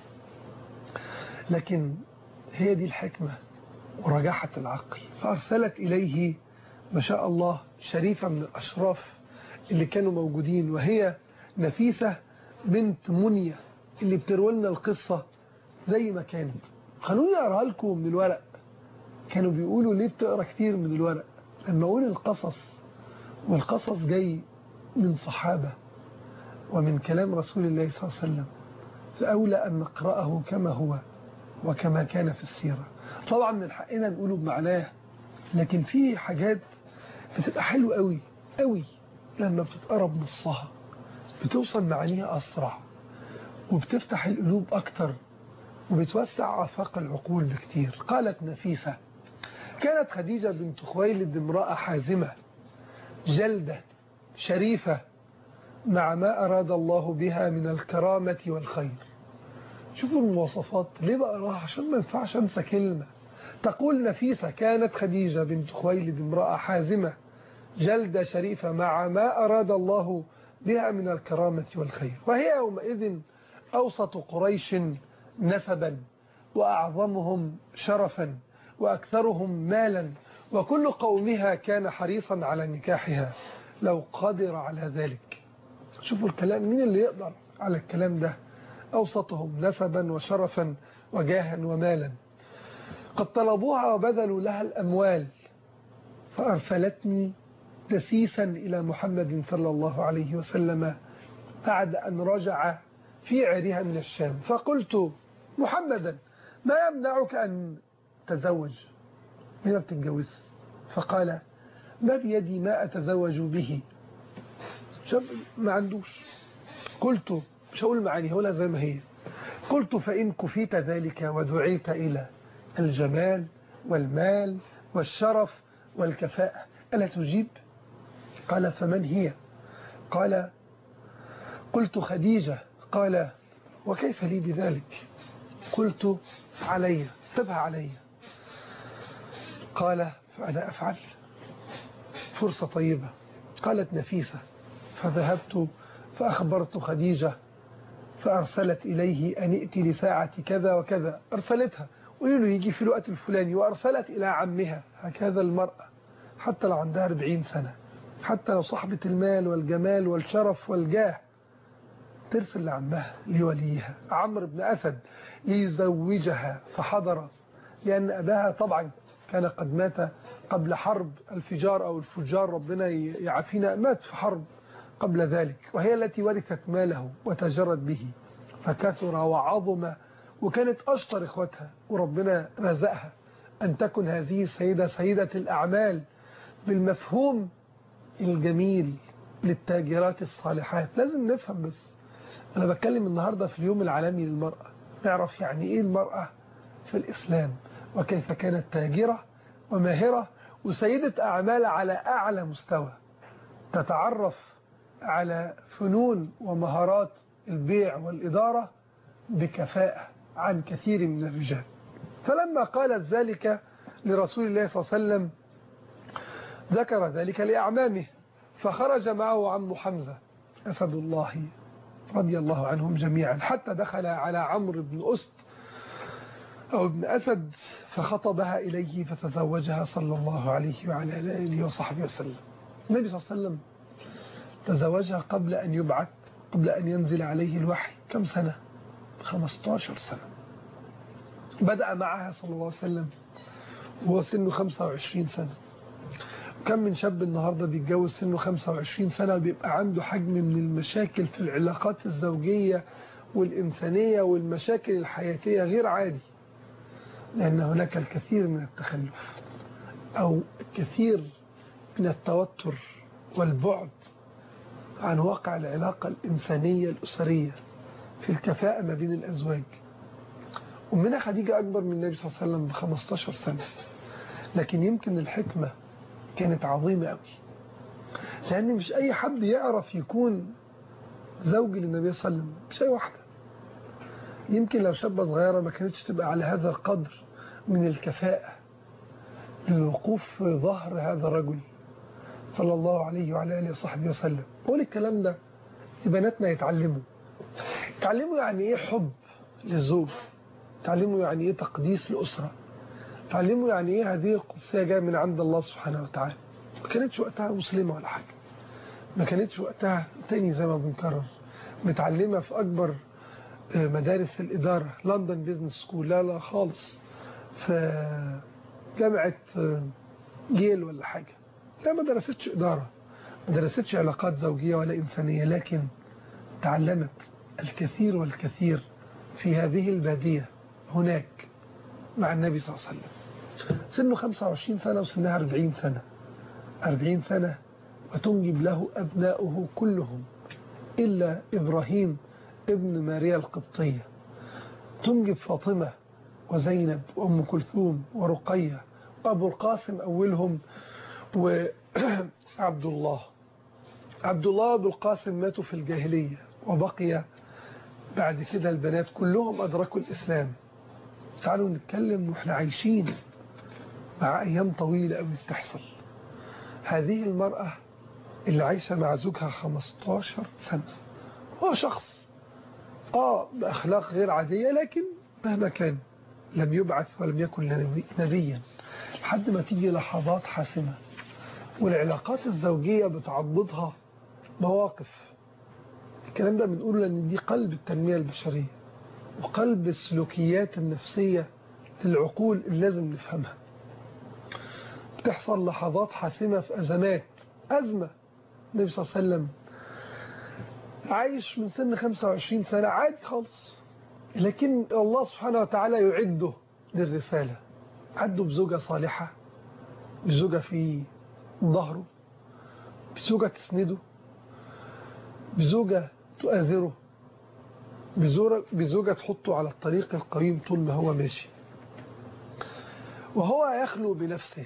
لكن هي دي الحكمة ورجاحة العقل فأرسلت إليه ما شاء الله شريفة من الأشراف اللي كانوا موجودين وهي نفيسة بنت منية اللي بتروي لنا القصة زي ما كانت خلوني أقرأها لكم من الورق كانوا بيقولوا ليه بتقرأ كتير من الورق لما أقول القصص والقصص جاي من صحابة ومن كلام رسول الله صلى الله عليه وسلم فأولى أن نقرأه كما هو وكما كان في السيرة طبعا من حقنا نقوله بمعناه لكن في حاجات بتبقى حلوة قوي قوي لما بتتقرب نصها بتوصل معانيها أسرع وبتفتح القلوب أكتر وبتوسع آفاق العقول بكتير قالت نفيسة كانت خديجة بنت خويلد امرأة حازمة جلدة شريفة مع ما أراد الله بها من الكرامة والخير شوفوا المواصفات ليه بقراها عشان ما ينفعش انسى كلمة تقول نفيسة كانت خديجة بنت خويلد امرأة حازمة جلدة شريفة مع ما أراد الله بها من الكرامة والخير وهي يومئذ أوسط قريش نسبا وأعظمهم شرفا وأكثرهم مالا وكل قومها كان حريصا على نكاحها لو قدر على ذلك شوفوا الكلام مين اللي يقدر على الكلام ده أوسطهم نسبا وشرفا وجاها ومالا قد طلبوها وبذلوا لها الأموال فأرسلتني دسيسا إلى محمد صلى الله عليه وسلم بعد أن رجع في عرها من الشام فقلت محمدا ما يمنعك أن تزوج لما بتتجوز فقال ما بيدي ما أتزوج به شاب ما عندوش قلت مش هقول معاني هقولها زي ما هي قلت فإن كفيت ذلك ودعيت إلى الجمال والمال والشرف والكفاءة ألا تجيب قال فمن هي قال قلت خديجة قال وكيف لي بذلك قلت علي سبها علي قال فأنا أفعل فرصة طيبة قالت نفيسة فذهبت فأخبرت خديجة فأرسلت إليه أن ائتي لساعة كذا وكذا أرسلتها قولوا له يجي في الوقت الفلاني وأرسلت إلى عمها هكذا المرأة حتى لو عندها 40 سنة حتى لو صاحبة المال والجمال والشرف والجاه ترسل لعمها لوليها عمرو بن أسد ليزوجها فحضر لأن أباها طبعا كان قد مات قبل حرب الفجار أو الفجار ربنا يعافينا مات في حرب قبل ذلك وهي التي ورثت ماله وتجرت به فكثر وعظم وكانت أشطر إخوتها وربنا رزقها أن تكن هذه السيدة سيدة الأعمال بالمفهوم الجميل للتاجرات الصالحات لازم نفهم بس أنا بتكلم النهاردة في اليوم العالمي للمرأة نعرف يعني إيه المرأة في الإسلام وكيف كانت تاجرة وماهرة وسيدة أعمال على أعلى مستوى تتعرف على فنون ومهارات البيع والإدارة بكفاءة عن كثير من الرجال فلما قالت ذلك لرسول الله صلى الله عليه وسلم ذكر ذلك لأعمامه فخرج معه عم حمزة أسد الله رضي الله عنهم جميعا حتى دخل على عمرو بن أست أو ابن أسد فخطبها إليه فتزوجها صلى الله عليه وعلى آله وصحبه وسلم النبي صلى الله عليه وسلم تزوجها قبل أن يبعث قبل أن ينزل عليه الوحي كم سنة 15 سنة بدأ معها صلى الله عليه وسلم وهو سنه 25 سنة كم من شاب النهاردة بيتجوز سنه 25 سنة وبيبقى عنده حجم من المشاكل في العلاقات الزوجية والإنسانية والمشاكل الحياتية غير عادي لأن هناك الكثير من التخلف أو الكثير من التوتر والبعد عن واقع العلاقة الإنسانية الأسرية في الكفاءة ما بين الأزواج أمنا خديجة أكبر من النبي صلى الله عليه وسلم ب 15 سنة لكن يمكن الحكمة كانت عظيمة قوي لأن مش أي حد يعرف يكون زوج للنبي صلى الله عليه وسلم مش أي واحدة يمكن لو شابة صغيرة ما كانتش تبقى على هذا القدر من الكفاءة للوقوف في ظهر هذا الرجل صلى الله عليه وعلى آله وصحبه وسلم قول الكلام ده لبناتنا يتعلموا يتعلموا يعني ايه حب للزوج يتعلموا يعني ايه تقديس لأسرة يتعلموا يعني ايه هذه القدسية جاية من عند الله سبحانه وتعالى ما كانتش وقتها مسلمة ولا حاجة ما كانتش وقتها تاني زي ما بنكرر متعلمة في أكبر مدارس الإدارة لندن بيزنس سكول لا لا خالص في جامعة جيل ولا حاجة لا ما درستش إدارة ما درستش علاقات زوجية ولا إنسانية لكن تعلمت الكثير والكثير في هذه البادية هناك مع النبي صلى الله عليه وسلم سنه 25 سنة وسنها 40 سنة 40 سنة وتنجب له أبناؤه كلهم إلا إبراهيم ابن ماريا القبطية تنجب فاطمة وزينب وأم كلثوم ورقية وأبو القاسم أولهم وعبد الله عبد الله وأبو القاسم ماتوا في الجاهلية وبقي بعد كده البنات كلهم أدركوا الإسلام تعالوا نتكلم وإحنا عايشين مع أيام طويلة قوي بتحصل هذه المرأة اللي عايشة مع زوجها 15 سنة هو شخص آه بأخلاق غير عادية لكن مهما كان لم يبعث ولم يكن نبيا لحد ما تيجي لحظات حاسمة والعلاقات الزوجية بتعضدها مواقف الكلام ده بنقوله لأن دي قلب التنمية البشرية وقلب السلوكيات النفسية للعقول اللي لازم نفهمها بتحصل لحظات حاسمة في أزمات أزمة النبي صلى الله عليه وسلم عايش من سن 25 سنة عادي خالص لكن الله سبحانه وتعالى يعده للرسالة عده بزوجة صالحة بزوجة في ظهره بزوجة تسنده بزوجة تؤازره بزوجة تحطه على الطريق القويم طول ما هو ماشي وهو يخلو بنفسه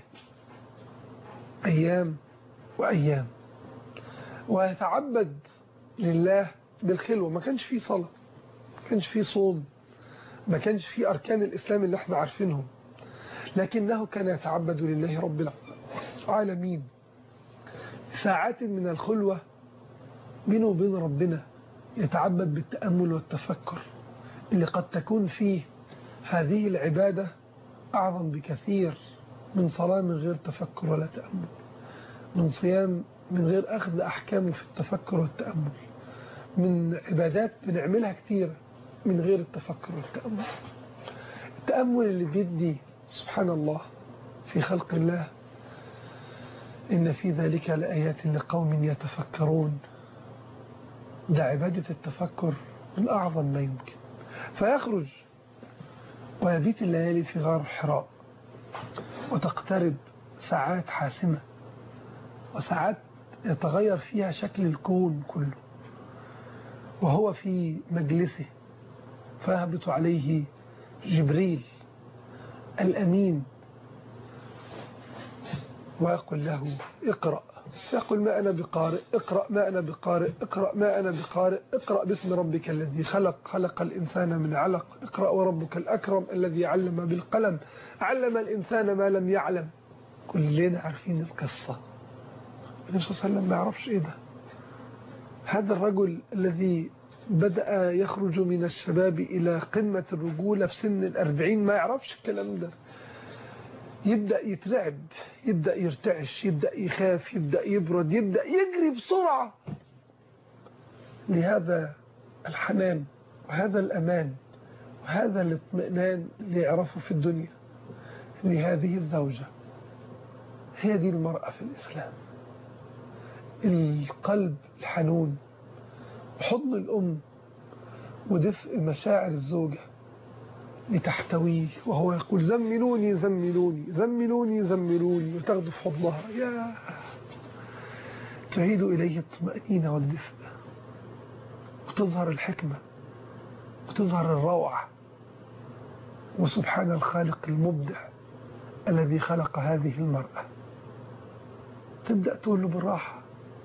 أيام وأيام ويتعبد لله بالخلوة ما كانش فيه صلاة ما كانش فيه صوم ما كانش فيه أركان الإسلام اللي احنا عارفينهم لكنه كان يتعبد لله رب العالمين ساعات من الخلوة بينه وبين ربنا يتعبد بالتأمل والتفكر اللي قد تكون فيه هذه العبادة أعظم بكثير من صلاة من غير تفكر ولا تأمل من صيام من غير أخذ أحكامه في التفكر والتأمل من عبادات بنعملها كتير من غير التفكر والتأمل التأمل اللي بيدي سبحان الله في خلق الله إن في ذلك لآيات لقوم يتفكرون ده عبادة التفكر من أعظم ما يمكن فيخرج ويبيت الليالي في غار حراء وتقترب ساعات حاسمة وساعات يتغير فيها شكل الكون كله وهو في مجلسه فيهبط عليه جبريل الأمين ويقول له اقرأ يقول ما أنا بقارئ اقرأ ما أنا بقارئ اقرأ ما أنا بقارئ اقرأ باسم ربك الذي خلق خلق الإنسان من علق اقرأ وربك الأكرم الذي علم بالقلم علم الإنسان ما لم يعلم كلنا عارفين القصة النبي صلى الله عليه وسلم ما يعرفش إيه ده هذا الرجل الذي بدأ يخرج من الشباب إلى قمة الرجولة في سن الأربعين ما يعرفش الكلام ده يبدأ يترعب يبدأ يرتعش يبدأ يخاف يبدأ يبرد يبدأ يجري بسرعة لهذا الحنان وهذا الأمان وهذا الاطمئنان اللي يعرفه في الدنيا ان هذه الزوجة هي دي المرأة في الإسلام القلب الحنون وحضن الأم ودفء مشاعر الزوجة لتحتويه وهو يقول زملوني زملوني زملوني زملوني وتاخده في حضنها يا تعيد إليه الطمأنينة والدفء وتظهر الحكمة وتظهر الروعة وسبحان الخالق المبدع الذي خلق هذه المرأة تبدأ تقول له بالراحة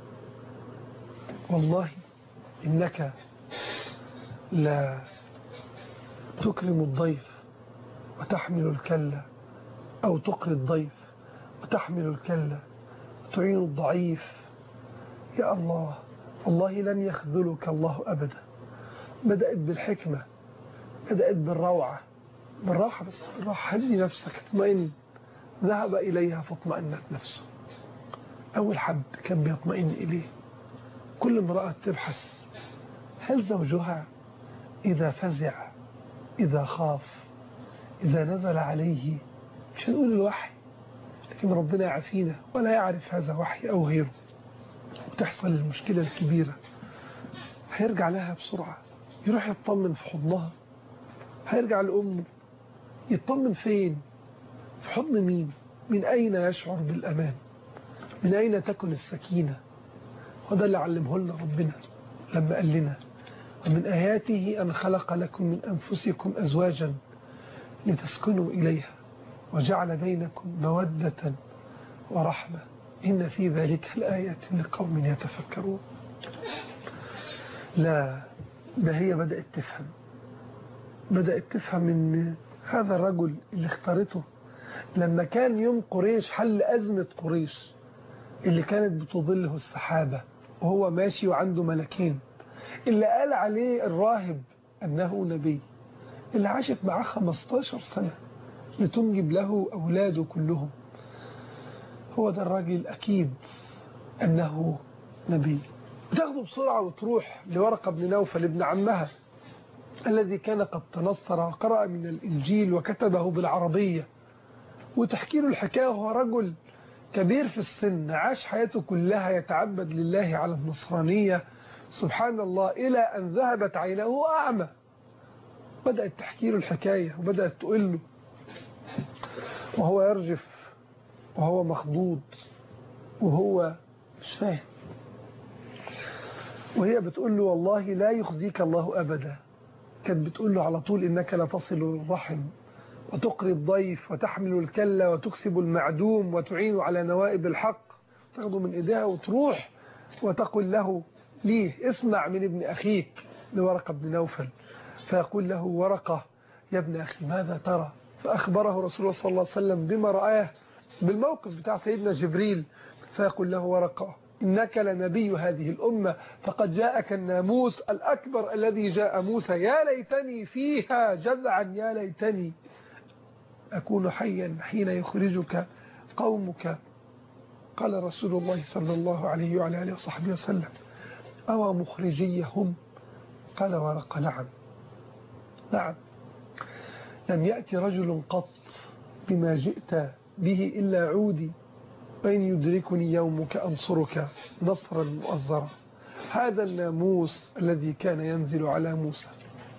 والله إنك لا تكرم الضيف وتحمل الكلة أو تقري الضيف وتحمل الكلة وتعين الضعيف يا الله والله لن يخذلك الله أبدا بدأت بالحكمة بدأت بالروعة بالراحة بس بالراحة هدي نفسك اطمئن ذهب إليها فاطمأنت نفسه أول حد كان بيطمئن إليه كل امرأة تبحث هل زوجها إذا فزع إذا خاف إذا نزل عليه مش هنقول الوحي لكن ربنا يعافينا ولا يعرف هذا وحي أو غيره وتحصل المشكلة الكبيرة هيرجع لها بسرعة يروح يطمن في حضنها هيرجع لأمه يطمن فين في حضن مين من أين يشعر بالأمان من أين تكن السكينة وده اللي علمه لنا ربنا لما قال لنا ومن آياته أن خلق لكم من أنفسكم أزواجا لتسكنوا إليها وجعل بينكم مودة ورحمة إن في ذلك الآيات لقوم يتفكرون لا ده هي بدأت تفهم بدأت تفهم ان هذا الرجل اللي اختارته لما كان يوم قريش حل أزمة قريش اللي كانت بتظله السحابة وهو ماشي وعنده ملكين اللي قال عليه الراهب أنه نبي اللي عاشت معاه 15 سنة لتنجب له أولاده كلهم هو ده الراجل أكيد أنه نبي تاخده بسرعة وتروح لورقة بن نوفل ابن عمها الذي كان قد تنصر وقرأ من الإنجيل وكتبه بالعربية وتحكي له الحكاية وهو رجل كبير في السن عاش حياته كلها يتعبد لله على النصرانية سبحان الله إلى أن ذهبت عينه أعمى بدأت تحكي له الحكاية وبدأت تقول له وهو يرجف وهو مخضوض وهو مش فاهم وهي بتقول له والله لا يخزيك الله أبدا كانت بتقول له على طول إنك لا تصل الرحم وتقري الضيف وتحمل الكلة وتكسب المعدوم وتعين على نوائب الحق تاخده من إيديها وتروح وتقول له ليه اسمع من ابن أخيك لورقة بن نوفل فيقول له ورقة يا ابن أخي ماذا ترى فأخبره رسول الله صلى الله عليه وسلم بما رآه بالموقف بتاع سيدنا جبريل فيقول له ورقة إنك لنبي هذه الأمة فقد جاءك الناموس الأكبر الذي جاء موسى يا ليتني فيها جزعا يا ليتني أكون حيا حين يخرجك قومك قال رسول الله صلى الله عليه وعلى آله وصحبه وسلم أو مخرجيهم قال ورق نعم نعم لم يأتي رجل قط بما جئت به إلا عودي وإن يدركني يومك أنصرك نصرا مؤزرا هذا الناموس الذي كان ينزل على موسى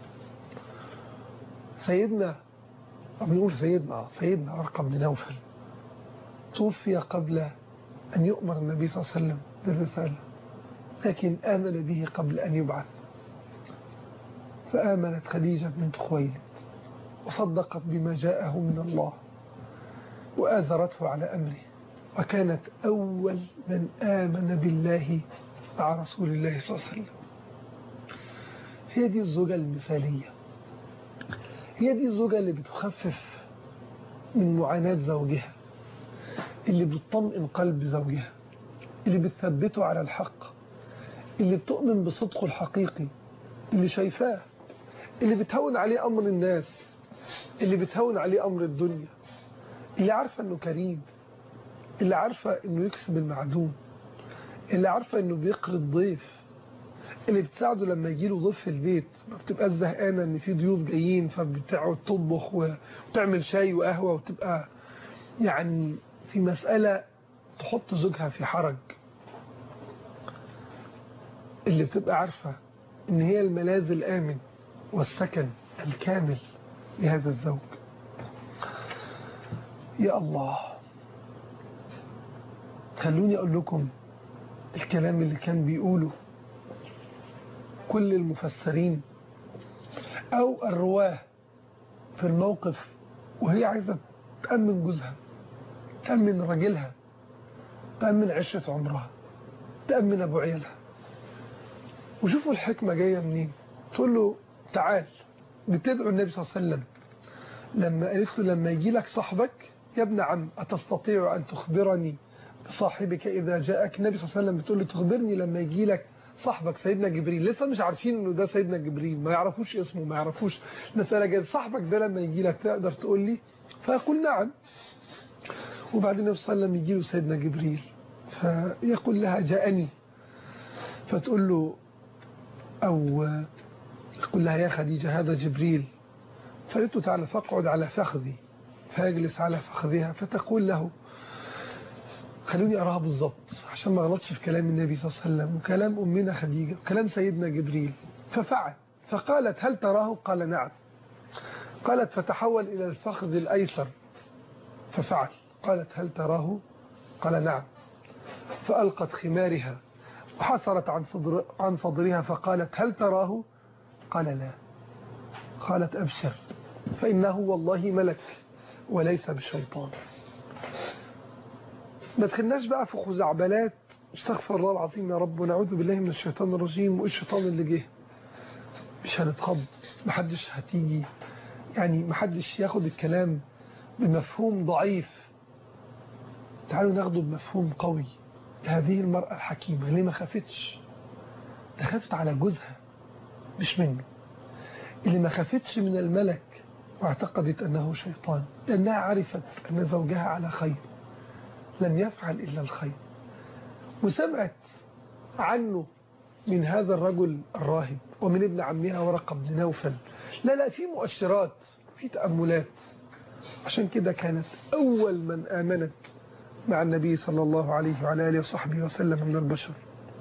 سيدنا بنقول سيدنا سيدنا أرقم بن نوفل توفي قبل أن يؤمر النبي صلى الله عليه وسلم بالرسالة لكن آمن به قبل أن يبعث فآمنت خديجة بنت خويلد وصدقت بما جاءه من الله وآذرته على أمره وكانت أول من آمن بالله مع رسول الله صلى الله عليه وسلم هي دي الزوجة المثالية هي دي الزوجة اللي بتخفف من معاناة زوجها اللي بتطمئن قلب زوجها اللي بتثبته على الحق اللي بتؤمن بصدقه الحقيقي اللي شايفاه اللي بتهون عليه أمر الناس اللي بتهون عليه أمر الدنيا اللي عارفة أنه كريم اللي عارفة أنه يكسب المعدوم اللي عارفة أنه بيقرض ضيف اللي بتساعده لما يجيله ضيف في البيت ما بتبقى زهقانة أن في ضيوف جايين فبتقعد تطبخ وتعمل شاي وقهوة وتبقى يعني في مسألة تحط زوجها في حرج اللي بتبقى عارفة ان هي الملاذ الآمن والسكن الكامل لهذا الزوج يا الله خلوني أقول لكم الكلام اللي كان بيقوله كل المفسرين أو الرواه في الموقف وهي عايزة تأمن جوزها تأمن راجلها تأمن عشرة عمرها تأمن أبو عيالها وشوفوا الحكمة جاية منين تقول له تعال بتدعو النبي صلى الله عليه وسلم لما قالت له لما يجي لك صاحبك يا ابن عم أتستطيع أن تخبرني بصاحبك إذا جاءك النبي صلى الله عليه وسلم بتقول له تخبرني لما يجي لك صاحبك سيدنا جبريل لسه مش عارفين انه ده سيدنا جبريل ما يعرفوش اسمه ما يعرفوش مسألة جاي صاحبك ده لما يجي لك تقدر تقول لي فيقول نعم وبعدين النبي صلى الله عليه وسلم يجي له سيدنا جبريل فيقول لها جاءني فتقول له أو يقول لها يا خديجة هذا جبريل فقالت له تعالى فاقعد على فخذي فيجلس على فخذها فتقول له خلوني أراها بالظبط عشان ما غلطش في كلام النبي صلى الله عليه وسلم وكلام أمنا خديجة وكلام سيدنا جبريل ففعل فقالت هل تراه قال نعم قالت فتحول إلى الفخذ الأيسر ففعل قالت هل تراه قال نعم فألقت خمارها وحسرت عن, صدر عن صدرها فقالت هل تراه قال لا قالت أبشر فإنه والله ملك وليس بشيطان ما تخلناش بقى في خزعبلات استغفر الله العظيم يا رب ونعوذ بالله من الشيطان الرجيم والشيطان اللي جه مش هنتخض محدش هتيجي يعني محدش ياخد الكلام بمفهوم ضعيف تعالوا ناخده بمفهوم قوي هذه المرأة الحكيمة ليه ما خافتش ده خافت على جوزها مش منه اللي ما خافتش من الملك واعتقدت أنه شيطان لأنها عرفت أن زوجها على خير لم يفعل إلا الخير وسمعت عنه من هذا الرجل الراهب ومن ابن عمها ورقة بن نوفل لا لا في مؤشرات في تأملات عشان كده كانت أول من آمنت مع النبي صلى الله عليه وعلى آله وصحبه وسلم من البشر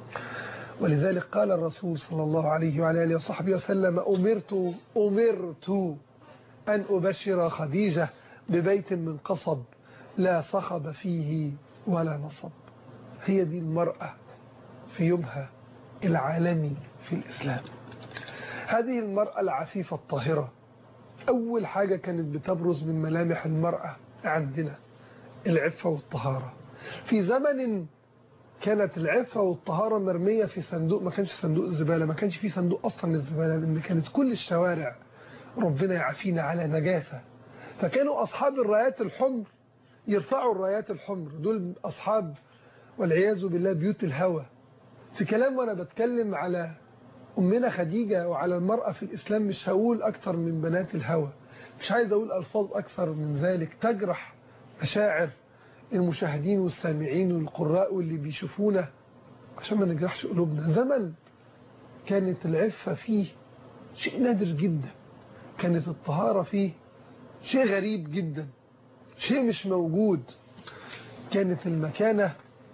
ولذلك قال الرسول صلى الله عليه وعلى آله وصحبه وسلم أمرت أمرت أن أبشر خديجة ببيت من قصب لا صخب فيه ولا نصب هي دي المرأة في يومها العالمي في الإسلام هذه المرأة العفيفة الطاهرة أول حاجة كانت بتبرز من ملامح المرأة عندنا العفة والطهارة في زمن كانت العفة والطهارة مرمية في صندوق ما كانش صندوق الزبالة ما كانش في صندوق أصلا للزبالة لأن كانت كل الشوارع ربنا يعافينا على نجاسة فكانوا أصحاب الرايات الحمر يرفعوا الرايات الحمر دول أصحاب والعياذ بالله بيوت الهوى في كلام وأنا بتكلم على أمنا خديجة وعلى المرأة في الإسلام مش هقول أكثر من بنات الهوى مش عايز أقول ألفاظ أكثر من ذلك تجرح مشاعر المشاهدين والسامعين والقراء واللي بيشوفونا عشان ما نجرحش قلوبنا زمن كانت العفة فيه شيء نادر جدا كانت الطهارة فيه شيء غريب جدا شيء مش موجود كانت المكانة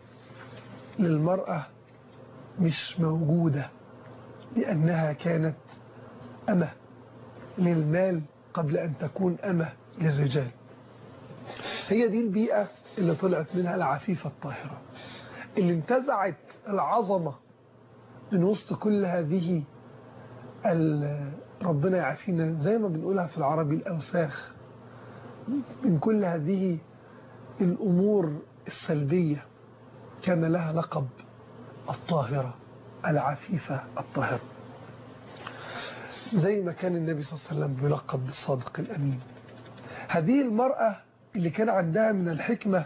للمرأة مش موجودة لأنها كانت أمة للمال قبل أن تكون أمة للرجال هي دي البيئة اللي طلعت منها العفيفة الطاهرة اللي انتزعت العظمة من وسط كل هذه ربنا يعافينا زي ما بنقولها في العربي الأوساخ من كل هذه الأمور السلبية كان لها لقب الطاهرة العفيفة الطاهرة زي ما كان النبي صلى الله عليه وسلم بيلقب بالصادق الأمين هذه المرأة اللي كان عندها من الحكمة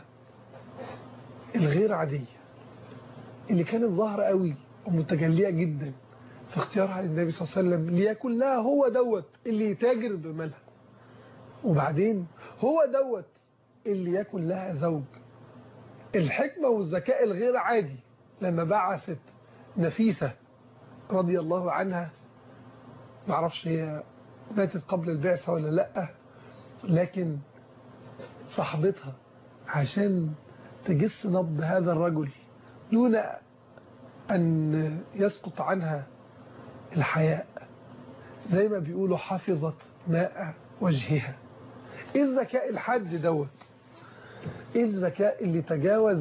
الغير عادية اللي كانت ظاهرة قوي ومتجلية جدا في اختيارها للنبي صلى الله عليه وسلم ليكن لها هو دوت اللي يتاجر بمالها وبعدين هو دوت اللي يكن لها زوج الحكمة والذكاء الغير عادي لما بعثت نفيسة رضي الله عنها معرفش هي ماتت قبل البعثة ولا لأ لكن صاحبتها عشان تجس نبض هذا الرجل دون أن يسقط عنها الحياء زي ما بيقولوا حفظت ماء وجهها ايه الذكاء الحد دوت ايه الذكاء اللي تجاوز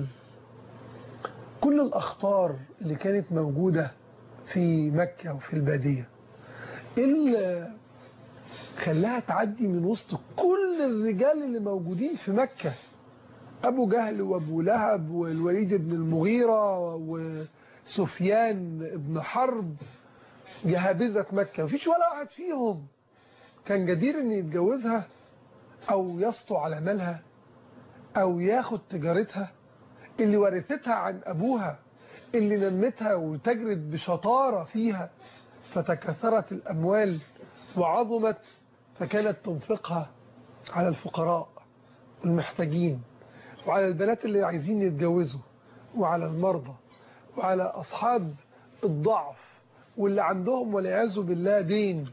كل الأخطار اللي كانت موجودة في مكة وفي البادية ايه اللي خلاها تعدي من وسط كل الرجال اللي موجودين في مكة أبو جهل وأبو لهب والوليد بن المغيرة وسفيان بن حرب جهابذة مكة مفيش ولا واحد فيهم كان جدير ان يتجوزها او يسطو على مالها او ياخد تجارتها اللي ورثتها عن ابوها اللي نمتها وتجرت بشطارة فيها فتكاثرت الاموال وعظمت فكانت تنفقها على الفقراء والمحتاجين وعلى البنات اللي عايزين يتجوزوا وعلى المرضى وعلى أصحاب الضعف واللي عندهم والعياذ بالله دين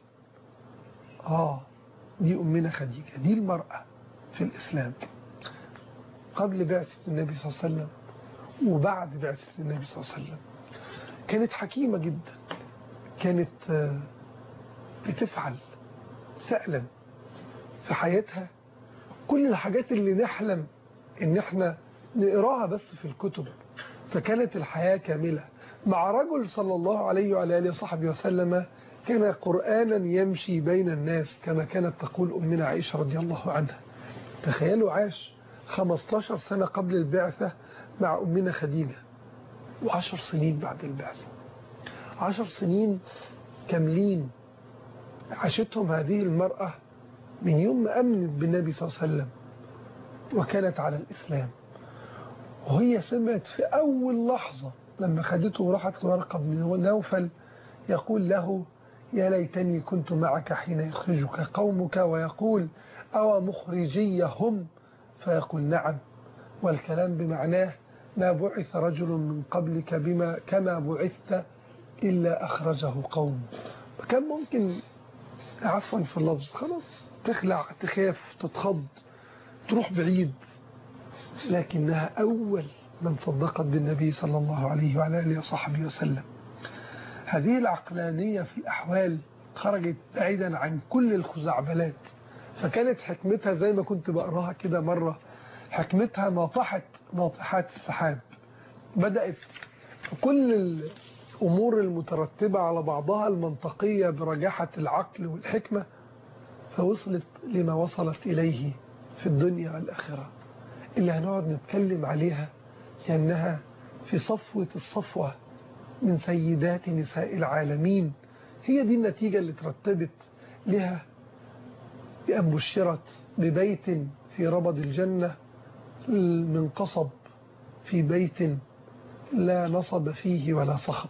آه دي أمنا خديجة دي المرأة في الإسلام قبل بعثة النبي صلى الله عليه وسلم وبعد بعثة النبي صلى الله عليه وسلم كانت حكيمة جدا كانت بتفعل فعلا في حياتها كل الحاجات اللي نحلم ان احنا نقراها بس في الكتب فكانت الحياة كاملة مع رجل صلى الله عليه وعلى آله وصحبه وسلم كان قرآنا يمشي بين الناس كما كانت تقول أمنا عائشة رضي الله عنها تخيلوا عاش 15 سنة قبل البعثة مع أمنا خديجة وعشر سنين بعد البعثة عشر سنين كاملين عاشتهم هذه المرأة من يوم ما أمنت بالنبي صلى الله عليه وسلم وكانت على الإسلام وهي سمعت في أول لحظة لما خدته وراحت لورقة بن نوفل يقول له يا ليتني كنت معك حين يخرجك قومك ويقول أو مخرجي هم فيقول نعم والكلام بمعناه ما بعث رجل من قبلك بما كما بعثت إلا أخرجه قوم فكان ممكن عفوا في اللفظ خلاص تخلع تخاف تتخض تروح بعيد لكنها أول من صدقت بالنبي صلى الله عليه وعلى آله وصحبه وسلم هذه العقلانية في الأحوال خرجت بعيدا عن كل الخزعبلات فكانت حكمتها زي ما كنت بقراها كده مرة حكمتها ناطحت ناطحات السحاب بدأت في كل الأمور المترتبة على بعضها المنطقية برجاحة العقل والحكمة فوصلت لما وصلت إليه في الدنيا والآخرة اللي هنقعد نتكلم عليها لأنها في صفوة الصفوة من سيدات نساء العالمين هي دي النتيجة اللي ترتبت لها بأن بشرت ببيت في ربض الجنة من قصب في بيت لا نصب فيه ولا صخب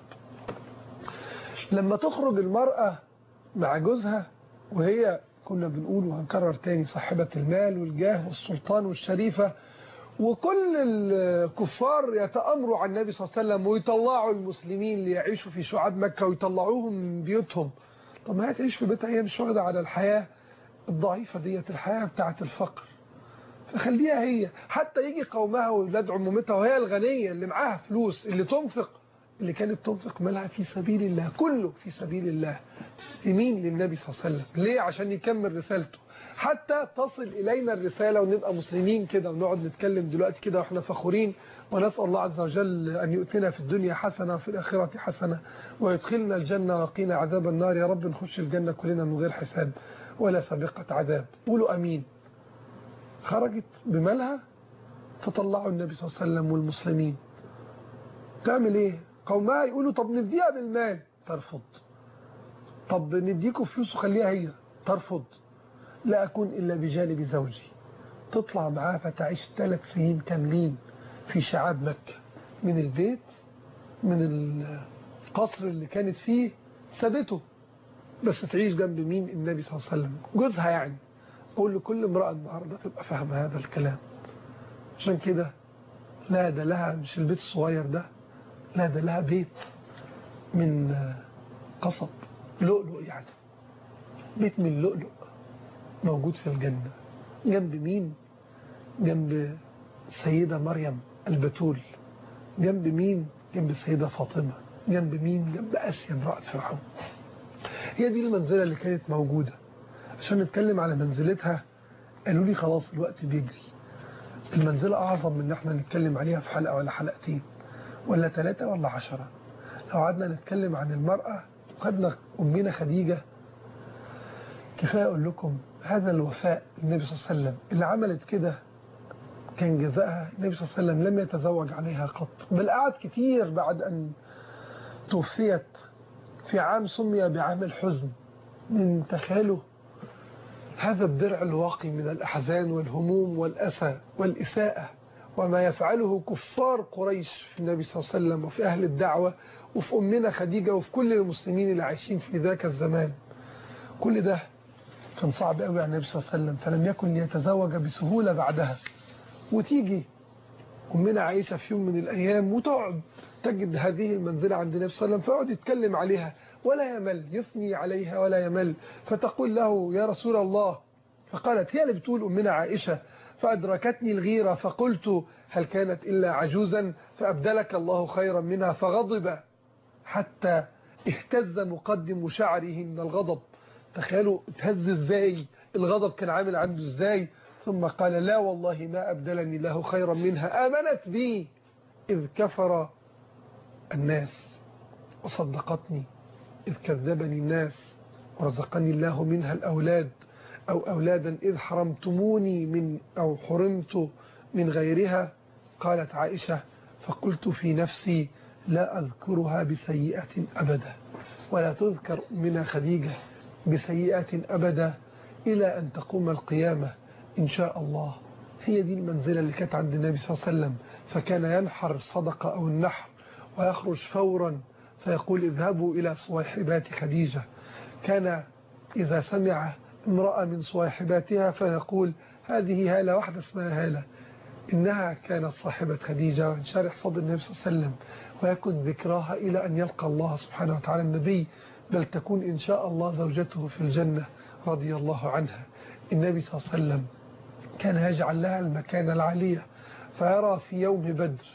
لما تخرج المرأة مع جوزها وهي كنا بنقول وهنكرر تاني صاحبة المال والجاه والسلطان والشريفة وكل الكفار يتأمروا عن النبي صلى الله عليه وسلم ويطلعوا المسلمين ليعيشوا في شعاب مكة ويطلعوهم من بيوتهم طب ما هي تعيش في بيتها هي مش واخدة على الحياة الضعيفة ديت الحياة بتاعت الفقر فخليها هي حتى يجي قومها ويولاد عمومتها وهي الغنية اللي معاها فلوس اللي تنفق اللي كانت تنفق مالها في سبيل الله كله في سبيل الله يمين للنبي صلى الله عليه وسلم ليه عشان يكمل رسالته حتى تصل إلينا الرسالة ونبقى مسلمين كده ونقعد نتكلم دلوقتي كده واحنا فخورين ونسأل الله عز وجل أن يؤتنا في الدنيا حسنة وفي الآخرة حسنة ويدخلنا الجنة وقينا عذاب النار يا رب نخش الجنة كلنا من غير حساب ولا سابقة عذاب قولوا أمين خرجت بمالها فطلعوا النبي صلى الله عليه وسلم والمسلمين تعمل ايه قومها يقولوا طب نديها بالمال ترفض طب نديكوا فلوس وخليها هي ترفض لا أكون إلا بجانب زوجي تطلع معاه فتعيش ثلاث سنين كاملين في شعاب مكة من البيت من القصر اللي كانت فيه سابته بس تعيش جنب مين النبي صلى الله عليه وسلم جوزها يعني أقول لكل امرأة النهاردة تبقى فاهمة هذا الكلام عشان كده لا ده لها مش البيت الصغير ده لا ده لها بيت من قصب لؤلؤ يعني بيت من لؤلؤ موجود في الجنة جنب مين جنب سيدة مريم البتول جنب مين جنب السيدة فاطمة جنب مين جنب آسيا امرأة فرعون هي دي المنزلة اللي كانت موجودة عشان نتكلم على منزلتها قالوا لي خلاص الوقت بيجري المنزلة أعظم من ان احنا نتكلم عليها في حلقة ولا حلقتين ولا ثلاثة ولا عشرة لو قعدنا نتكلم عن المرأة خدنا أمنا خديجة كفاية أقول لكم هذا الوفاء النبي صلى الله عليه وسلم اللي عملت كده كان جزاءها النبي صلى الله عليه وسلم لم يتزوج عليها قط بل قعد كتير بعد أن توفيت في عام سمي بعام الحزن من تخيله هذا الدرع الواقي من الأحزان والهموم والأسى والإساءة وما يفعله كفار قريش في النبي صلى الله عليه وسلم وفي أهل الدعوة وفي أمنا خديجة وفي كل المسلمين اللي عايشين في ذاك الزمان كل ده كان صعب قوي على النبي صلى الله عليه وسلم فلم يكن يتزوج بسهولة بعدها وتيجي أمنا عائشة في يوم من الأيام وتقعد تجد هذه المنزلة عند النبي صلى الله عليه وسلم فيقعد يتكلم عليها ولا يمل يثني عليها ولا يمل فتقول له يا رسول الله فقالت هي اللي بتقول أمنا عائشة فأدركتني الغيرة فقلت هل كانت إلا عجوزا فأبدلك الله خيرا منها فغضب حتى اهتز مقدم شعره من الغضب تخيلوا اتهز ازاي الغضب كان عامل عنده ازاي ثم قال لا والله ما أبدلني الله خيرا منها آمنت بي إذ كفر الناس وصدقتني إذ كذبني الناس ورزقني الله منها الأولاد أو أولادا إذ حرمتموني من أو حرمت من غيرها قالت عائشة فقلت في نفسي لا أذكرها بسيئة أبدا ولا تذكر من خديجة بسيئة أبدا إلى أن تقوم القيامة إن شاء الله هي دي المنزلة اللي كانت عند النبي صلى الله عليه وسلم فكان ينحر الصدقة أو النحر ويخرج فورا فيقول اذهبوا إلى صواحبات خديجة كان إذا سمع امرأة من صواحباتها فيقول هذه هالة واحدة اسمها هالة إنها كانت صاحبة خديجة وانشرح صدر النبي صلى الله عليه وسلم ويكن ذكراها إلى أن يلقى الله سبحانه وتعالى النبي بل تكون إن شاء الله زوجته في الجنة رضي الله عنها النبي صلى الله عليه وسلم كان يجعل لها المكان العالية فيرى في يوم بدر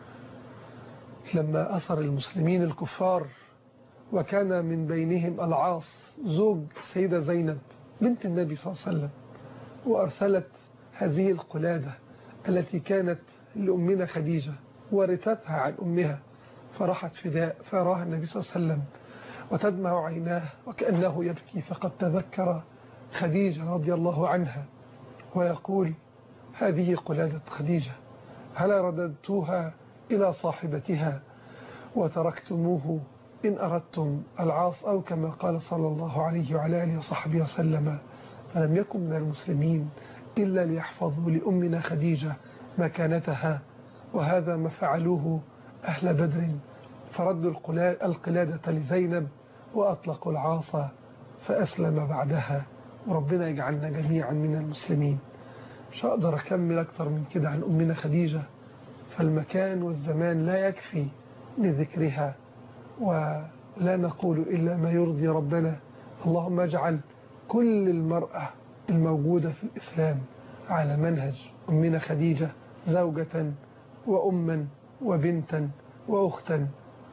لما أسر المسلمين الكفار وكان من بينهم العاص زوج سيدة زينب بنت النبي صلى الله عليه وسلم وأرسلت هذه القلادة التي كانت لأمنا خديجة ورثتها عن أمها فرحت فداء فراها النبي صلى الله عليه وسلم وتدمع عيناه وكأنه يبكي فقد تذكر خديجة رضي الله عنها ويقول هذه قلادة خديجة هل رددتوها إلى صاحبتها وتركتموه إن أردتم العاص أو كما قال صلى الله عليه وعلى آله وصحبه وسلم فلم يكن من المسلمين إلا ليحفظوا لأمنا خديجة مكانتها وهذا ما فعلوه أهل بدر فردوا القلادة لزينب وأطلقوا العاصى فأسلم بعدها وربنا يجعلنا جميعا من المسلمين مش هقدر أكمل أكثر من كده عن أمنا خديجة فالمكان والزمان لا يكفي لذكرها ولا نقول إلا ما يرضي ربنا اللهم اجعل كل المرأة الموجودة في الإسلام على منهج أمنا خديجة زوجة وأما وبنتا وأختا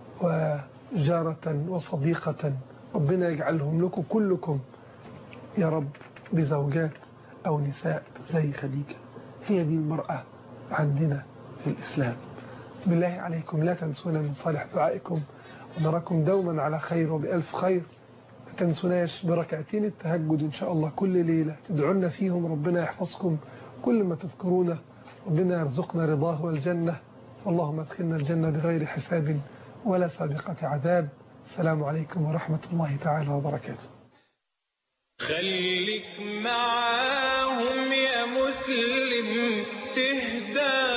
وجارة وصديقة ربنا يجعلهم لكم كلكم يا رب بزوجات أو نساء زي خديجة هي دي المرأة عندنا في الإسلام بالله عليكم لا تنسونا من صالح دعائكم ونراكم دوما على خير وبألف خير ما تنسوناش بركعتين التهجد إن شاء الله كل ليلة تدعونا فيهم ربنا يحفظكم كل ما تذكرونا ربنا يرزقنا رضاه والجنة اللهم ادخلنا الجنة بغير حساب ولا سابقة عذاب السلام عليكم ورحمة الله تعالى وبركاته خليك معاهم يا مسلم تهدى